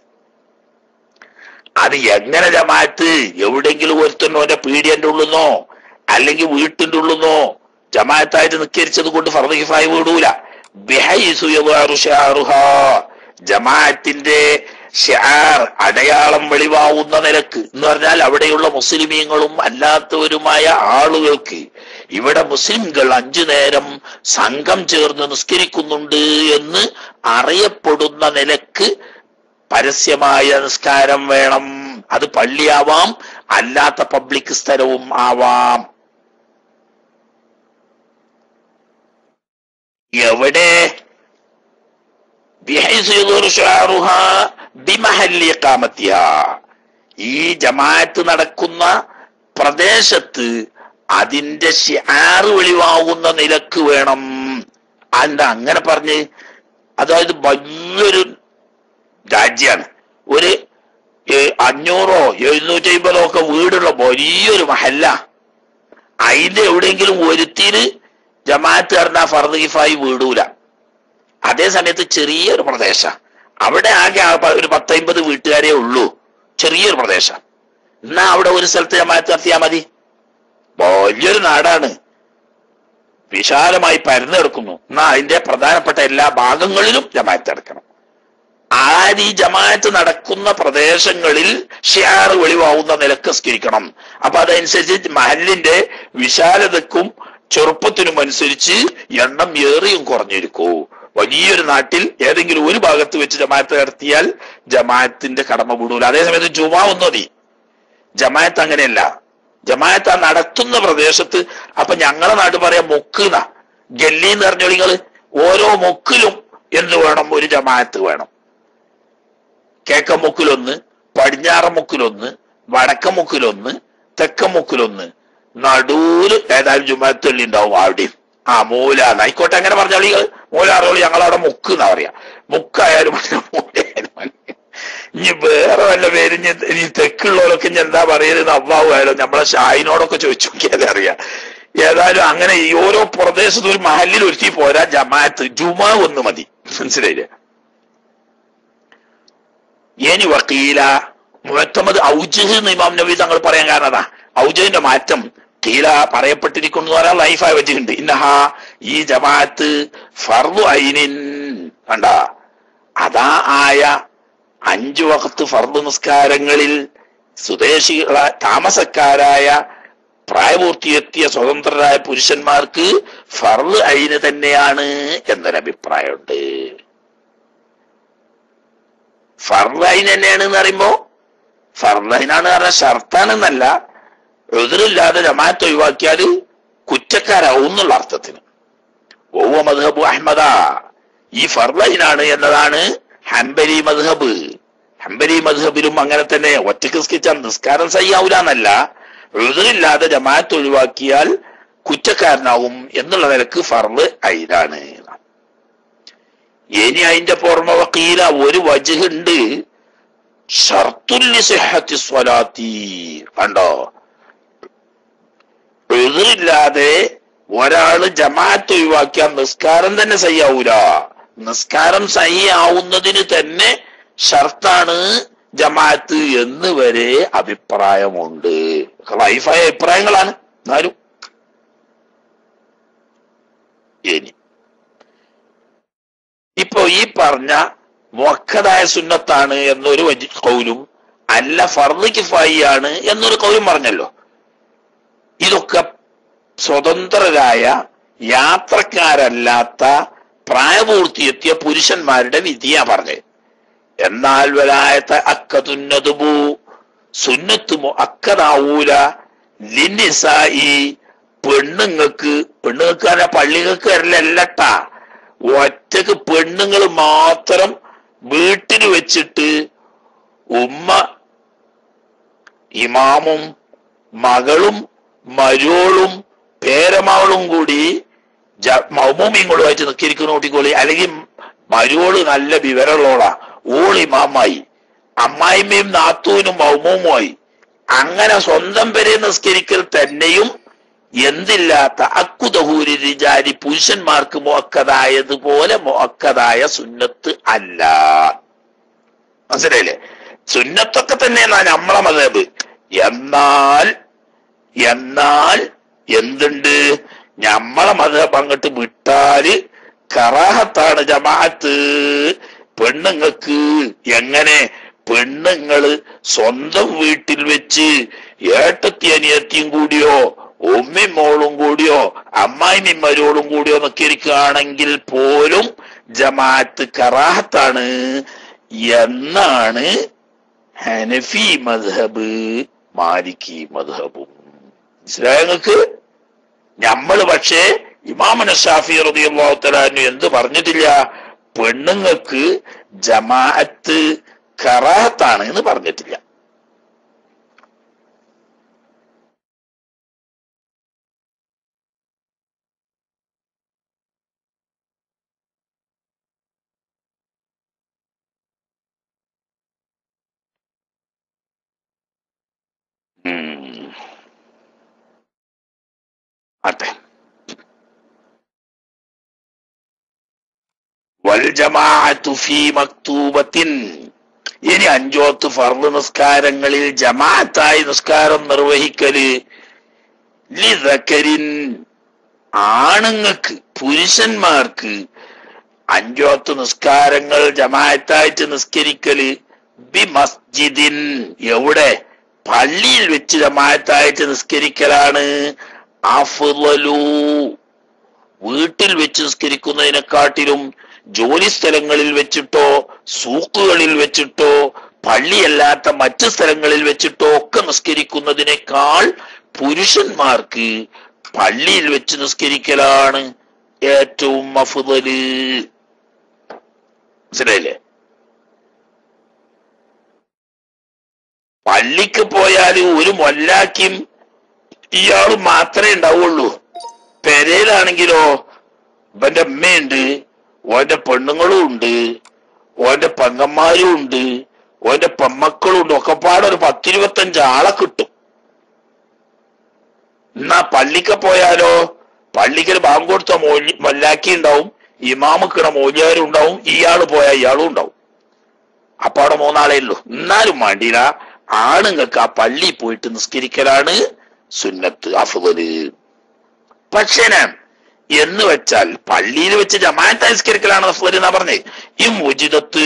അത് എങ്ങനെ ജമാഅത്ത് എവിടെങ്കിലും ഒരുത്തൻ ഓന്റെ പീഡിയന്റെ ഉള്ളുന്നോ അല്ലെങ്കിൽ വീട്ടിന്റെ ഉള്ളുന്നോ ജമാഅത്തായിട്ട് നിക്കരിച്ചത് കൊണ്ട് ഫർദ് കിഫായി വീടൂല ബിഹൈസു യദാറു ഷാറുഹാ ജമാഅത്തിന്റെ ഷിആർ അടയാളം വെളിവാവുന്ന നിലക്ക് എന്ന് പറഞ്ഞാൽ അവിടെയുള്ള മുസ്ലിമീങ്ങളും അല്ലാത്തവരുമായ ആളുകൾക്ക് ഇവിടെ മുസ്ലിംകൾ അഞ്ചു നേരം സംഘം ചേർന്ന് നിസ്കരിക്കുന്നുണ്ട് എന്ന് അറിയപ്പെടുന്ന നിലക്ക് പരസ്യമായ നിസ്കാരം വേണം അത് പള്ളിയാവാം അല്ലാത്ത പബ്ലിക് സ്ഥലവും ആവാം എവിടെ بحيث يظهر شعارها بمحل إقامتها ഈ ജമാഅത്ത് നടക്കുന്ന പ്രദേശത്ത് അതിന്റെ ഷിആറ് വെളിവാകുന്ന നിലക്ക് വേണം എന്താ അങ്ങനെ പറഞ്ഞ് അതായത് വലിയൊരു രാജ്യമാണ് ഒരു ഏ, അഞ്ഞൂറോ എഴുന്നൂറ്റി അമ്പതോ ഒക്കെ വീടുള്ള വലിയൊരു മഹല്ല അതിന്റെ എവിടെയെങ്കിലും ഒരുത്തിന് ജമാഅത്ത് പറഞ്ഞാൽ ഫർദ് കിഫായി വീടൂല അതേ സമയത്ത് ചെറിയൊരു പ്രദേശം അവിടെ ആകെ ആ പ- ഒരു പത്തൈമ്പത് വീട്ടുകാരേ ഉള്ളൂ ചെറിയൊരു പ്രദേശം എന്നാ അവിടെ ഒരു സ്ഥലത്ത് ജമാഅത്ത് നടത്തിയാൽ മതി വലിയൊരു നാടാണ് വിശാലമായി പരന്നു കിടക്കുന്നു എന്നാ അതിന്റെ പ്രധാനപ്പെട്ട എല്ലാ ഭാഗങ്ങളിലും ജമാഅത്ത് നടക്കണം ആര് ഈ ജമാഅത്ത് നടക്കുന്ന പ്രദേശങ്ങളിൽ ഷിയാർ വെളിവാവുന്ന നിലക്ക് സ്കരിക്കണം അപ്പൊ അതനുസരിച്ച് മഹലിന്റെ വിശാലതക്കും ചെറുപ്പത്തിനും അനുസരിച്ച് എണ്ണം ഏറിയും കുറഞ്ഞിരിക്കൂ വലിയൊരു നാട്ടിൽ ഏതെങ്കിലും ഒരു ഭാഗത്ത് വെച്ച് ജമാഅത്ത് നടത്തിയാൽ ജമാഅത്തിന്റെ കടമ വിടൂല അതേസമയത്ത് ജുമാ ഒന്നും മതി ജമാഅത്ത് അങ്ങനെയല്ല ജമാഅത്ത് ആ നടത്തുന്ന പ്രദേശത്ത് അപ്പൊ ഞങ്ങളെ നാട്ടിൽ പറയാം മുക്കുന്ന ഗല്ലി എന്ന് പറഞ്ഞോ നിങ്ങള് ഓരോ മുക്കിലും എന്ത് വേണം ഒരു ജമാഅത്ത് വേണം കിഴക്കൻ മുക്കിലൊന്ന് പടിഞ്ഞാറൻ മുക്കിലൊന്ന് വടക്കൻ മുക്കിലൊന്ന് തെക്കൻ മുക്കിലൊന്ന് നടൂര് ഏതായാലും ജുമാത്തള്ളി ഉണ്ടാവും അവിടെയും ആ മൂല ആയിക്കോട്ടെ അങ്ങനെ പറഞ്ഞാൽ മൂല അറിയുള്ളൂ ഞങ്ങളവിടെ മുക്ക് എന്നാ പറയാ മുക്കായാലും മതി, മൂലയായാലും മതി. ഇനി വേറെ വല്ല പേര് ഇനി ഈ തെക്കുള്ളവരൊക്കെ ഇനി എന്താ പറയുന്നത് അവ്വാവുമായാലും നമ്മളെ ഷാഹിനോടൊക്കെ ചോദിച്ചു നോക്കിയാലേ അറിയാം ഏതായാലും അങ്ങനെ ഈ ഓരോ പ്രദേശത്തും ഒരു മഹലിൽ ഒരുക്കി പോരാ ജമാഅത്ത് ജുമാ ഒന്ന് മതി മനസ്സിലായില്ലേ ഇനി വക്കീല മുഹത്തമത് ഔജഹ് എന്ന് ഇമാം നബി തങ്ങൾ പറയാൻ കാരണം അതാ ഔജഹിന്റെ മാറ്റം കീല പറയപ്പെട്ടിരിക്കുന്നു എന്ന് പറയാൻ ലൈഫായി വെച്ചിട്ടുണ്ട് ഇന്നഹ ഈ ജമാഅത്ത് ഫർദു ഐനിൻ കണ്ട അതാ ആയ അഞ്ചു വഖത്ത് ഫർദ് നിസ്കാരങ്ങളിൽ സ്വദേശികള താമസക്കാരായ പ്രായപൂർത്തിയെത്തിയ സ്വതന്ത്രരായ പുരുഷന്മാർക്ക് ഫർള് അയിന് തന്നെയാണ് എന്നൊരഭിപ്രായമുണ്ട് ഫർള് അയിന് തന്നെയാണ് എന്ന് പറയുമ്പോ ഫർള് അയിനാണ് പറഞ്ഞ ഷർത്താണെന്നല്ല എതിരില്ലാതെ ജമാഅത്ത് ഒഴിവാക്കിയാല് കുറ്റക്കാരാവും എന്നുള്ള അർത്ഥത്തിന് ഓവ മദ്ഹബു അഹമ്മദ ഈ ഫർലൈനാണ് എന്നതാണ് ഹംബലി മദ്ഹബ് ഹംബലി മദ്ഹബിലും അങ്ങനെ തന്നെ ഒറ്റക്ക് സ്കിച്ചാൽ നിസ്കാരം സയ്യാവൂല എന്നല്ല എതിരില്ലാതെ ജമാഅത്ത് ഒഴിവാക്കിയാൽ കുറ്റക്കാരനാവും എന്നുള്ള നിലക്ക് ഫർള് ഐനാണ് ഇനി അതിന്റെ പുറമ വക്കീല ഒരു വജുണ്ട് ഷർത്തുല്ലി സിഹത്തി സ്വലാത്തി കണ്ടോ എതിരില്ലാതെ ഒരാള് ജമാഅത്ത് ഒഴിവാക്കിയാൽ നിസ്കാരം തന്നെ സയ്യാവൂല നിസ്കാരം സഹിയാവുന്നതിന് തന്നെ ഷർത്താണ് ജമാഅത്ത് എന്ന് വരെ അഭിപ്രായമുണ്ട് ലൈഫായ അഭിപ്രായങ്ങളാണ് എന്നാലും ഇനി ഇപ്പൊ ഈ പറഞ്ഞ മൊക്കതായ സുന്നത്താണ് എന്നൊരു വജി- കൗലും അല്ല ഫർദ് കിഫായി ആണ് എന്നൊരു കൗലും പറഞ്ഞല്ലോ ഇതൊക്കെ സ്വതന്ത്രരായ യാത്രക്കാരല്ലാത്ത പ്രായപൂർത്തിയെത്തിയ പുരുഷന്മാരുടെ വിധിയാ പറഞ്ഞത് എന്നാൽ വലായത്തെ അക്കതുന്നതുബു സുന്നത്ത് അക്കതാവൂല ലിന്നിസായി പെണ്ണുങ്ങൾക്ക് പെണ്ണുങ്ങൾക്ക് തന്നെ പള്ളികൾക്ക് വരലല്ലട്ടാ ഒറ്റക്ക് പെണ്ണുങ്ങൾ മാത്രം വീട്ടിൽ വെച്ചിട്ട് ഉമ്മ ഇമാമും മകളും മരോളും പേരമകളും കൂടി മൗമൂമിങ്ങളുമായിട്ട് നിൽക്കിരിക്കുന്ന കുട്ടിക്കോളി അല്ലെങ്കിൽ മരോള് നല്ല വിവരമുള്ളോളാ ഓൾ ഇമാമായി അമ്മായിമ്മയും നാത്തൂനും മൗമൂമുമായി അങ്ങനെ സ്വന്തം പേരെ നിസ്കരിക്കൽ തന്നെയും എന്തില്ലാത്ത അക്കുതഹൂരി രിജാരി പുരുഷന്മാർക്ക് മുഅക്കതായതുപോലെ മുഅക്കതായ സുന്നത്ത് അല്ല മനസ്സിലായില്ലേ സുന്നത്തൊക്കെ തന്നെയെന്നാ നമ്മളെ മതബ് എന്നാൽ എന്നാൽ എന്തുണ്ട് ഞമ്മളെ മതബ് അങ്ങോട്ട് വിട്ടാല് കറാഹത്താണ് ജമാഅത്ത് പെണ്ണുങ്ങൾക്ക് എങ്ങനെ പെണ്ണുങ്ങള് സ്വന്തം വീട്ടിൽ വെച്ച് ഏട്ടത്തി അനിയത്തിയും കൂടിയോ ഉമ്മയും മോളും കൂടിയോ അമ്മായിമ്മയും മരോളും കൂടിയോ നിൽക്കിരിക്കുകയാണെങ്കിൽ പോലും ജമാഅത്ത് കറാഹത്താണ് എന്നാണ് ഹനഫി മദ്ഹബ് മാലിക്കി മദ്ഹബും മനസ്സിലായങ്ങൾക്ക് നമ്മള് പക്ഷേ ഇമാമന ഷാഫി റളിയല്ലാഹു തആല എന്ത് പറഞ്ഞിട്ടില്ല പെണ്ണുങ്ങൾക്ക് ജമാഅത്ത് കറാഹത്താണ് എന്ന് പറഞ്ഞിട്ടില്ല ഉം. ആട്ടെ വൽ ജമാഅത്തു ഫീ മക്തൂബത്തിൻ ഇനി അഞ്ചോത്ത് ഫർദ് നിസ്കാരങ്ങളിൽ ജമാഅത്തായി നിസ്കാരം നിർവഹിക്കല് ലിദക്കരിൻ ആണുങ്ങൾക്ക് പുരുഷന്മാർക്ക് അഞ്ചോത്ത് നിസ്കാരങ്ങൾ ജമാഅത്തായിട്ട് നിസ്കരിക്കല് ബി മസ്ജിദിൻ എവിടെ പള്ളിയിൽ വെച്ച് ജമാഅത്തായിട്ട് നിസ്കരിക്കലാണ് അഫ്ളലു വീട്ടിൽ വെച്ച് നിസ്കരിക്കുന്നതിനെക്കാട്ടിലും ജോലി സ്ഥലങ്ങളിൽ വെച്ചിട്ടോ സൂക്കുകളിൽ വെച്ചിട്ടോ പള്ളിയല്ലാത്ത മറ്റ് സ്ഥലങ്ങളിൽ വെച്ചിട്ടോ ഒക്കെ നിസ്കരിക്കുന്നതിനേക്കാൾ പുരുഷന്മാർക്ക് പള്ളിയിൽ വെച്ച് നിസ്കരിക്കലാണ് ഏറ്റവും അഫുതല് മനസ്സിലായില്ലേ പള്ളിക്ക് പോയാൽ ഒരു മൊല്ലാക്കും ഇയാൾ മാത്രമേ ഉണ്ടാവുള്ളൂ പെരയിലാണെങ്കിലോ ഇവന്റെ അമ്മയുണ്ട് ഓന്റെ പെണ്ണുങ്ങളും ഉണ്ട് ഓന്റെ പെങ്ങന്മാരും ഉണ്ട് ഓന്റെ പെമ്മക്കളും ഉണ്ട് ഒക്കെ പാടെ ഒരു പത്തിരുപത്തഞ്ച് ആളെ കിട്ടും എന്നാ പള്ളിക്ക് പോയാലോ പള്ളിക്കൽ ബാങ്ക് കൊടുത്ത മോലി മല്ലാക്കി ഉണ്ടാവും ഇമാമുക്കിട മോലിയാരും ഉണ്ടാവും ഇയാള് പോയാൽ ഇയാളും ഉണ്ടാവും അപ്പൊ അവിടെ മൂന്നാളേ ഉള്ളൂ എന്നാലും വേണ്ടിയില്ല ആണുങ്ങൾക്ക് ആ പള്ളി പോയിട്ട് നിസ്കരിക്കലാണ് സുന്നത്ത് അഫുദല് പക്ഷേ ഞാൻ എന്ന് വെച്ചാൽ പള്ളിയിൽ വെച്ച് ജമാഅത്ത് നിസ്കരിക്കലാണ് അഫ്വൽ എന്നാ പറഞ്ഞേ ഈ മുജിദത്ത്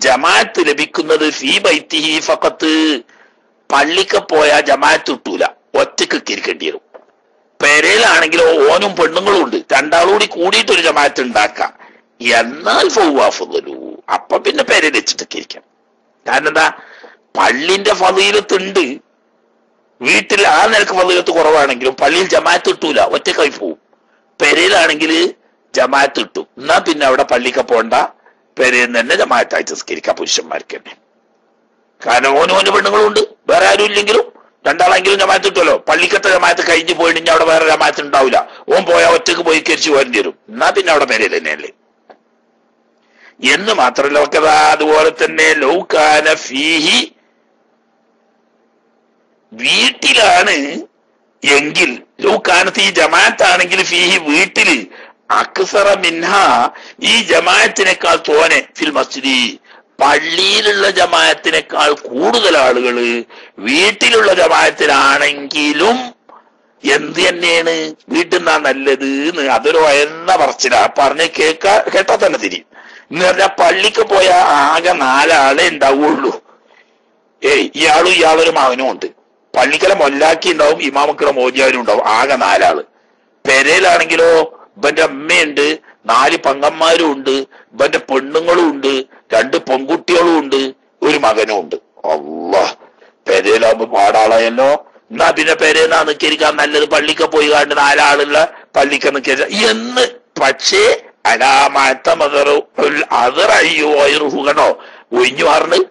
ജമാഅത്ത് ലഭിക്കുന്നത് ഫീ ബൈത്തിഹി ഫഖത്ത് പള്ളിക്ക് പോയാൽ ജമാഅത്ത് കിട്ടൂല ഒറ്റക്ക് ഇരിക്കേണ്ടി വരും പെരയിലാണെങ്കിലോ ഓനും പെണ്ണുങ്ങളും ഉണ്ട് രണ്ടാളും കൂടി കൂടിയിട്ട് ഒരു ജമാഅത്ത് ഉണ്ടാക്കാം എന്നാൽ ഫൗവാഫുദലു അപ്പൊ പിന്നെ പെരയിൽ വെച്ചിട്ടൊക്കെ ഇരിക്കാം കാരണം എന്താ പള്ളിന്റെ ഫതീലത്തുണ്ട് വീട്ടിൽ ആ നിലക്ക് ഫതീലത്ത് കുറവാണെങ്കിലും പള്ളിയിൽ ജമാഅത്ത് കിട്ടൂല ഒറ്റക്കായി പോവും പെരയിലാണെങ്കിൽ ജമാഅത്ത് കിട്ടും എന്നാ പിന്നെ അവിടെ പള്ളിക്ക് പോണ്ട പെരയിൽ തന്നെ ജമാഅത്തായിട്ട് സംസ്കരിക്കാം പുരുഷന്മാർക്ക് തന്നെ കാരണം ഓനും ഓന്റെ പെണ്ണുങ്ങളും ഉണ്ട് വേറെ ആരും ഇല്ലെങ്കിലും രണ്ടാളെങ്കിലും ജമാഅത്ത് കിട്ടുമല്ലോ പള്ളിക്കത്തെ ജമാഅത്ത് കഴിഞ്ഞ് പോയി കഴിഞ്ഞാൽ അവിടെ വേറെ ജമാഅത്ത് ഉണ്ടാവില്ല ഓൻ പോയാൽ ഒറ്റക്ക് പോയി കരിച്ചു പോരേണ്ടി വരും എന്നാ പിന്നെ അവിടെ പെരയിൽ തന്നെയല്ലേ എന്ന് മാത്രമല്ല ഒക്കെ ദാ അതുപോലെ തന്നെ ലൗകാന ഫീഹി വീട്ടിലാണ് എങ്കിൽ ലൗകാനത്ത് ഈ ജമാഅത്താണെങ്കിൽ ഫീഹി വീട്ടില് അക്സറ മിൻഹ ഈ ജമാഅത്തിനേക്കാൾ തോനെ ഫിൽ മസ്ജിദി പള്ളിയിലുള്ള ജമാഅത്തിനേക്കാൾ കൂടുതൽ ആളുകള് വീട്ടിലുള്ള ജമാഅത്തിലാണെങ്കിലും എന്ത് തന്നെയാണ് വീട്ടിൽ നിന്നാ നല്ലത് എന്ന് അതൊരു എന്ന പറച്ചിലാ പറഞ്ഞ് കേൾക്കാ കേട്ടാ തന്നെ തിരിയും എന്ന് പറഞ്ഞാൽ പള്ളിക്ക് പോയ ആകെ നാലാളെ ഉണ്ടാവുള്ളൂ ഏയ് ഇയാളും ഇയാളൊരു മകനും ഉണ്ട് പള്ളിക്കല മൊല്ലാക്കി ഉണ്ടാവും ഇമാമക്കളെ മോചിയാരും ഉണ്ടാവും ആകെ നാലാള് പെരയിലാണെങ്കിലോ ഇവന്റെ അമ്മയുണ്ട് നാല് പങ്കന്മാരും ഉണ്ട് ഇവന്റെ പെണ്ണുങ്ങളും ഉണ്ട് രണ്ട് പെൺകുട്ടികളും ഉണ്ട് ഒരു മകനും ഉണ്ട് അള്ളാ പെരയിലാവുമ്പോ പാടാളായല്ലോ എന്നാ പിന്നെ പെരേന്നാ നിക്കരിക്കാൻ നല്ലത് പള്ളിക്ക് പോയി കണ്ട് നാലാളുള്ള പള്ളിക്ക് നിക്കരിച്ച എന്ന് പക്ഷേ അലാമാത്ത അതറയ്യോ കണോ ഒഴിഞ്ഞു പറഞ്ഞ്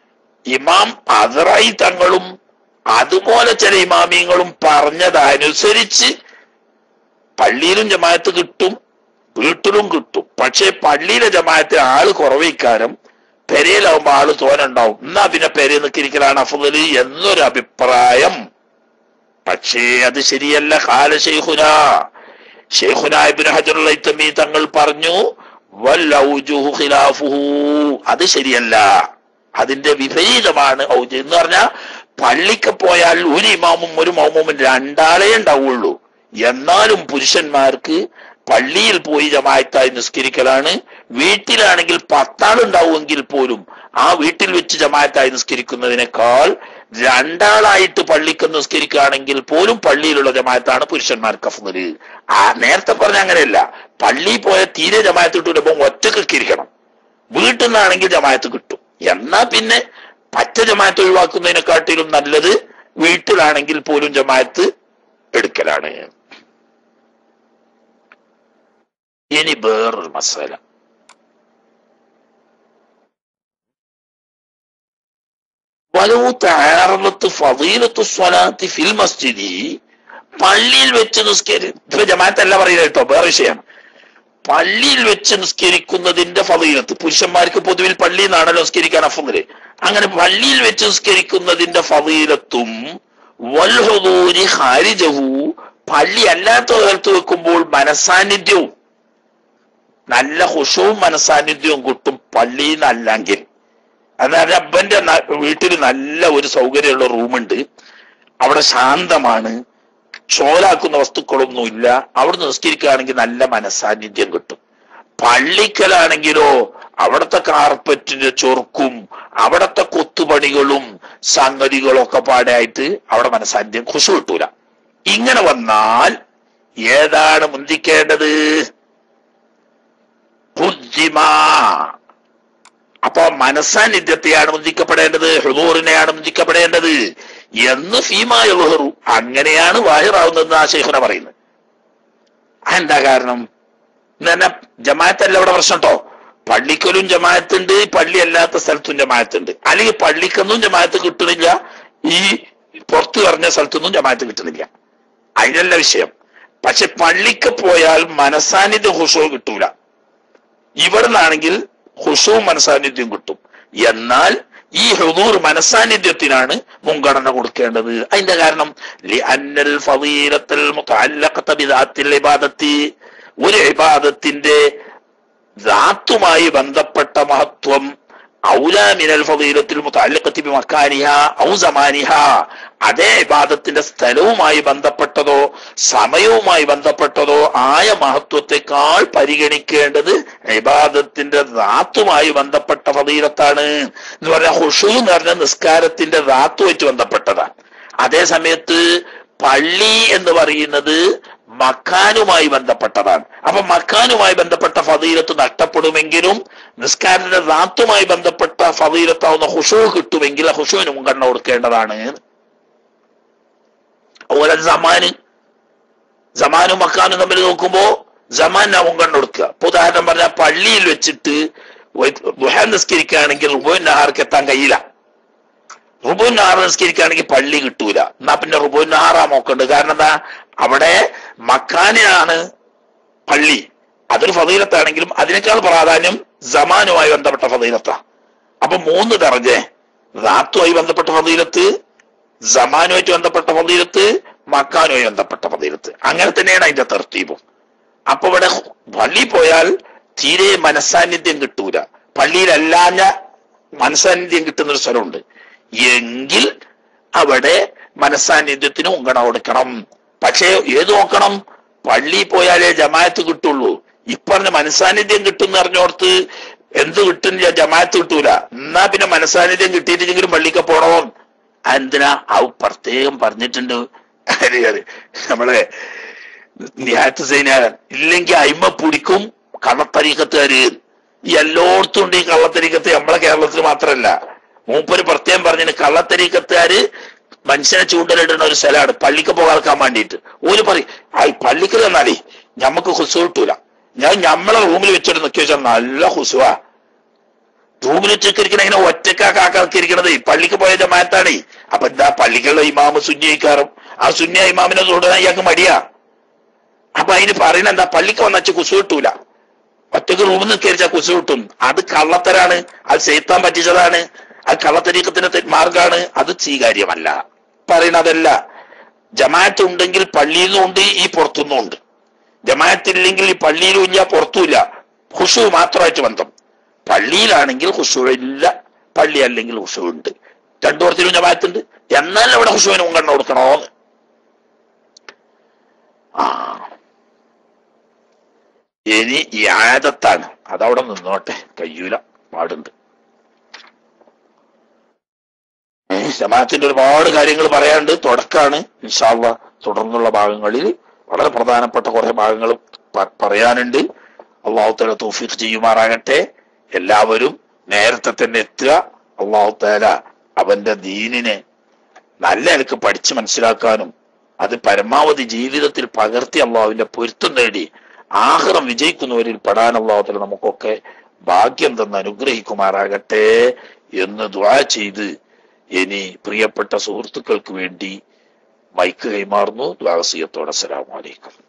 ഇമാം അതറായി തങ്ങളും അതുപോലെ ചില ഇമാമിയങ്ങളും പറഞ്ഞതനുസരിച്ച് പള്ളിയിലും ജമാഅത്ത് കിട്ടും വീട്ടിലും കിട്ടും പക്ഷേ പള്ളിയിലെ ജമാഅത്തിൽ ആള് കുറവിക്കാരം പെരയിലാവുമ്പോ ആള് തോനുണ്ടാവും എന്നാ പിന്നെ പെരയിൽ നിൽക്കിരിക്കലാണ് അഫുദല് എന്നൊരു അഭിപ്രായം പക്ഷേ അത് ശരിയല്ല കാല ഷെയ്ഖുന ഷെയ്ഖുന ഇബ്നു ഹജറുൽ ഹൈത്തമി തങ്ങൾ പറഞ്ഞു വല്ലൗജുഹു ഖിലാഫുഹു അത് ശരിയല്ല അതിന്റെ വിപരീതമാണ് ഔജ് എന്ന് പറഞ്ഞാൽ പള്ളിക്ക് പോയാൽ ഒരു ഇമാമും ഒരു മൗമും രണ്ടാളേ ഉണ്ടാവുള്ളൂ എന്നാലും പുരുഷന്മാർക്ക് പള്ളിയിൽ പോയി ജമായത്തായി നിസ്കരിക്കലാണ് വീട്ടിലാണെങ്കിൽ പത്താളുണ്ടാവുമെങ്കിൽ പോലും ആ വീട്ടിൽ വെച്ച് ജമായത്തായി നിസ്കരിക്കുന്നതിനേക്കാൾ രണ്ടാളായിട്ട് പള്ളിക്ക് നിസ്കരിക്കുകയാണെങ്കിൽ പോലും പള്ളിയിലുള്ള ജമായത്താണ് പുരുഷന്മാർക്ക് അഫ്ദല് ആ നേരത്തെ പറഞ്ഞ അങ്ങനെയല്ല പള്ളിയിൽ പോയ തീരെ ജമായത്ത് കിട്ടൂലപ്പോ ഒറ്റക്കൊക്കെ ഇരിക്കണം വീട്ടിൽ നിന്നാണെങ്കിൽ ജമായത്ത് കിട്ടും എന്നാ പിന്നെ പറ്റ ജമായത്ത് ഒഴിവാക്കുന്നതിനെക്കാട്ടിലും നല്ലത് വീട്ടിലാണെങ്കിൽ പോലും ജമായത്ത് എടുക്കലാണ് ഇനി വേറൊരു മസാല വലു താറലത്ത് ഫീലത്തു സ്വലാത്തി ഫിൽ മസ്ജിദി പള്ളിയിൽ വെച്ച് നിസ്കരി ഇപ്പൊ ജമാഅത്തല്ല പറയുന്നത് കേട്ടോ വേറെ വിഷയമാണ് പള്ളിയിൽ വെച്ച് നിസ്കരിക്കുന്നതിന്റെ ഫതീലത്ത് പുരുഷന്മാർക്ക് പൊതുവിൽ പള്ളിയിൽ നിന്നാണല്ലോ നിസ്കരിക്കാൻ അഫുദല് അങ്ങനെ പള്ളിയിൽ വെച്ച് നിസ്കരിക്കുന്നതിന്റെ ഫതീലത്തും വൽഹുദൂരി ഹാരിജഹു പള്ളി അല്ലാത്ത സ്ഥലത്ത് വെക്കുമ്പോൾ മനസാന്നിധ്യവും നല്ല ഹുഷവും മനസാന്നിധ്യവും കിട്ടും പള്ളിയിൽ നിന്നല്ലെങ്കിൽ അതായത് അബ്ബന്റെ വീട്ടിൽ നല്ല ഒരു സൗകര്യമുള്ള റൂമുണ്ട് അവിടെ ശാന്തമാണ് ചോലാക്കുന്ന വസ്തുക്കളൊന്നും ഇല്ല അവിടെ നിസ്കരിക്കുകയാണെങ്കിൽ നല്ല മനസാന്നിധ്യം കിട്ടും പള്ളിക്കലാണെങ്കിലോ അവിടുത്തെ കാർപ്പറ്റിന്റെ ചൊറുക്കും അവിടുത്തെ കൊത്തുപണികളും സംഗതികളൊക്കെ പാടായിട്ട് അവിടെ മനസാന്നിധ്യം ഖുശു കിട്ടൂല ഇങ്ങനെ വന്നാൽ ഏതാണ് മുന്തിക്കേണ്ടത് ബുദ്ധിമാ അപ്പൊ മനസാന്നിധ്യത്തെയാണ് മുന്തിക്കപ്പെടേണ്ടത് ഹുദൂറിനെയാണ് മുന്തിക്കപ്പെടേണ്ടത് എന്ന് ഫീമായ ലുഹറു അങ്ങനെയാണ് വാഹിറാവുന്നതെന്ന് ആ ശേഖന പറയുന്നത് എന്താ കാരണം തന്നെ ജമാഅത്തല്ല ഇവിടെ പ്രശ്നം കേട്ടോ പള്ളിക്കലും ജമാഅത്തുണ്ട് പള്ളി അല്ലാത്ത സ്ഥലത്തും ജമാഅത്തുണ്ട് അല്ലെങ്കിൽ പള്ളിക്കൊന്നും ജമാഅത്ത് കിട്ടണില്ല ഈ പുറത്തു പറഞ്ഞ സ്ഥലത്തൊന്നും ജമാഅത്ത് കിട്ടണില്ല അതിനല്ല വിഷയം പക്ഷെ പള്ളിക്ക് പോയാൽ മനസാന്നിധ്യം ഹുഷോ കിട്ടൂല ഇവിടുന്നാണെങ്കിൽ ഹുഷവും മനസാന്നിധ്യം കിട്ടും എന്നാൽ ഈ ഹുദൂർ മനസാന്നിധ്യത്തിനാണ് മുൻഗണന കൊടുക്കേണ്ടത് അതിന്റെ കാരണം അന്നൽ ഫവീലത്തൽ മുതഅല്ലഖത ബിദാത്തിൽ ഇബാദത്തി ഒരു ഇബാദത്തിന്റെ ദാത്തുമായി ബന്ധപ്പെട്ട മഹത്വം ഔലാ മിനൽ ഫദീലത്തിൽ മുതഅല്ലഖത്തി ബിമക്കാനിഹ ഔ സമാനിഹ അതേ ഇബാദത്തിന്റെ സ്ഥലവുമായി ബന്ധപ്പെട്ടതോ സമയവുമായി ബന്ധപ്പെട്ടതോ ആയ മഹത്വത്തെക്കാൾ പരിഗണിക്കേണ്ടത് ഇബാദത്തിന്റെ ദാത്തുമായി ബന്ധപ്പെട്ട ഫദീലത്താണ് എന്ന് പറഞ്ഞാൽ ഹുഷു എന്ന് പറഞ്ഞ നിസ്കാരത്തിന്റെ ദാത്തുമായിട്ട് ബന്ധപ്പെട്ടതാണ് അതേ സമയത്ത് പള്ളി എന്ന് പറയുന്നത് മക്കാനുമായി ബന്ധപ്പെട്ടതാണ് അപ്പൊ മക്കാനുമായി ബന്ധപ്പെട്ട ഫതീലത്ത് നഷ്ടപ്പെടുമെങ്കിലും നിസ്കാരത്തിന്റെ റാത്തുമായി ബന്ധപ്പെട്ട ഫതീലത്താവുന്ന ഹുഷു കിട്ടുമെങ്കിൽ ആ ഹുഷുവിന് മുൻഗണന കൊടുക്കേണ്ടതാണ് അതുപോലെ സമാന് സമാനും മക്കാനും തമ്മിൽ നോക്കുമ്പോ സമാനാ മുൻഗണന കൊടുക്കുക ഇപ്പൊ ഉദാഹരണം പറഞ്ഞാൽ പള്ളിയിൽ വെച്ചിട്ട് ദുഹ നിസ്കരിക്കുകയാണെങ്കിൽ റുബോയിൻ നഹാർക്ക് എത്താൻ കഴിയില്ല റുബോയിൻ നഹാർ നിസ്കരിക്കുകയാണെങ്കിൽ പള്ളി കിട്ടൂല എന്നാ പിന്നെ റുബോയിൻ നഹാറാ നോക്കേണ്ടത് കാരണം എന്താ അവിടെ മക്കാനാണ് പള്ളി അതൊരു ഫതീലത്താണെങ്കിലും അതിനേക്കാൾ പ്രാധാന്യം സമാനുമായി ബന്ധപ്പെട്ട ഫതീലത്താ അപ്പൊ മൂന്ന് ദർജെ റാത്തുമായി ബന്ധപ്പെട്ട ഫതീലത്ത് സമാനുമായിട്ട് ബന്ധപ്പെട്ട ഫതീലത്ത് മക്കാനുമായി ബന്ധപ്പെട്ട ഫതീലത്ത് അങ്ങനെ തന്നെയാണ് അതിന്റെ തർത്തീപും അപ്പൊ ഇവിടെ പള്ളി പോയാൽ തീരെ മനസാന്നിധ്യം കിട്ടൂല പള്ളിയിലല്ലാഞ്ഞ മനസാന്നിധ്യം കിട്ടുന്ന ഒരു സ്ഥലമുണ്ട് എങ്കിൽ അവിടെ മനസാന്നിധ്യത്തിന് മുൻഗണന കൊടുക്കണം പക്ഷേ ഏത് നോക്കണം പള്ളി പോയാലേ ജമാഅത്ത് കിട്ടുള്ളൂ ഇപ്പറഞ്ഞ മനസാന്നിധ്യം കിട്ടും അറിഞ്ഞോർത്ത് എന്ത് കിട്ടുന്നില്ല ജമാഅത്ത് കിട്ടൂല എന്നാ പിന്നെ മനസാന്നിധ്യം കിട്ടിയിട്ടെങ്കിലും പള്ളിക്ക് പോണോ എന്തിനാ അത് പ്രത്യേകം പറഞ്ഞിട്ടുണ്ട് ആര് ആര് നമ്മളെ നിഹാത്ത് സൈനാരൻ ഇല്ലെങ്കിൽ അയിമ പിടിക്കും കള്ളത്തരീക്കത്തുകാര് ഈ എല്ലായിടത്തും ഉണ്ട് ഈ കള്ളത്തരീക്കത്ത് നമ്മളെ കേരളത്തിൽ മാത്രമല്ല മൂപ്പര് പ്രത്യേകം പറഞ്ഞിട്ട് കള്ളത്തരീക്കത്തുകാര് മനുഷ്യനെ ചൂണ്ടലിടുന്ന ഒരു സ്ഥലമാണ് പള്ളിക്ക് പോകാൻ വേണ്ടിയിട്ട് ഓര് പറയും ആ പള്ളിക്ക് തന്നാലേ ഞമ്മക്ക് ഹുസു കിട്ടൂല ഞാൻ ഞമ്മളെ റൂമിൽ വെച്ചിട്ട് നിൽക്കുക വെച്ചാൽ നല്ല ഹുസുവാ റൂമിൽ വെച്ചിരിക്കണ ഇങ്ങനെ ഒറ്റക്കാ കാക്കാക്കിയിരിക്കണത് പള്ളിക്ക് പോയ ജമാഅത്താണേ അപ്പൊ എന്താ പള്ളിക്കുള്ള ഇമാമ് സുന്യയിക്കാറും ആ സുന്യ ഇമാമിനെ തുടരാൻ ഇയാൾക്ക് മടിയാ അപ്പൊ അതിന് പറയുന്നത് എന്താ പള്ളിക്ക് വന്നച്ച് കുസു കിട്ടൂല ഒറ്റക്ക് റൂമിൽ നിൽക്കരിച്ചാൽ കുസു കിട്ടും അത് കള്ളത്തരാണ് അത് ചെയ്ത്താൻ പറ്റിച്ചതാണ് അത് കള്ളത്തരീക്കത്തിന്റെ തെ- മാർഗാണ് അത് സ്വീകാര്യമല്ല പറയണതല്ല ജമാഅത്ത് ഉണ്ടെങ്കിൽ പള്ളിയിൽ നിന്നും ഉണ്ട് ഈ പുറത്തുനിന്നും ഉണ്ട് ജമാഅത്ത് ഇല്ലെങ്കിൽ ഈ പള്ളിയിലും ഇല്ല പുറത്തുമില്ല ഹുഷു മാത്രമായിട്ട് ബന്ധം പള്ളിയിലാണെങ്കിൽ ഹുഷു ഇല്ല പള്ളി അല്ലെങ്കിൽ ഹുഷു ഉണ്ട് രണ്ടു പുറത്തിലും ജമാഅത്തുണ്ട് എന്നാൽ അവിടെ ഹുഷുവിന് മുൻഗണന കൊടുക്കണോന്ന് ആ ഇനി ഈ ആദത്താണ് അതവിടെ നിന്നോട്ടെ കയ്യൂല പാടുണ്ട് ഏ, ജമാഅത്തിന്റെ ഒരുപാട് കാര്യങ്ങൾ പറയാനുണ്ട് തുടക്കാണ് ഇൻഷാല്ല തുടർന്നുള്ള ഭാഗങ്ങളിൽ വളരെ പ്രധാനപ്പെട്ട കുറെ ഭാഗങ്ങൾ പ- പറയാനുണ്ട് അള്ളാഹു താല തൗഫീഖ് ചെയ്യുമാറാകട്ടെ എല്ലാവരും നേരത്തെ തന്നെ എത്തുക അള്ളാഹു താല അവന്റെ ദീനിനെ നല്ല നിലക്ക് പഠിച്ച് മനസ്സിലാക്കാനും അത് പരമാവധി ജീവിതത്തിൽ പകർത്തി അള്ളാഹുവിന്റെ പൊരുത്തം നേടി ആഹ്റം വിജയിക്കുന്നവരിൽ പെടാൻ അള്ളാഹുത്തല നമുക്കൊക്കെ ഭാഗ്യം തന്ന് അനുഗ്രഹിക്കുമാറാകട്ടെ എന്ന് ദ്വാ ചെയ്ത് ഇനി പ്രിയപ്പെട്ട സുഹൃത്തുക്കൾക്ക് വേണ്ടി മൈക്ക് കൈമാറുന്നു ദ്വാസീയത്തോടെ അസ്സലാമു അലൈക്കും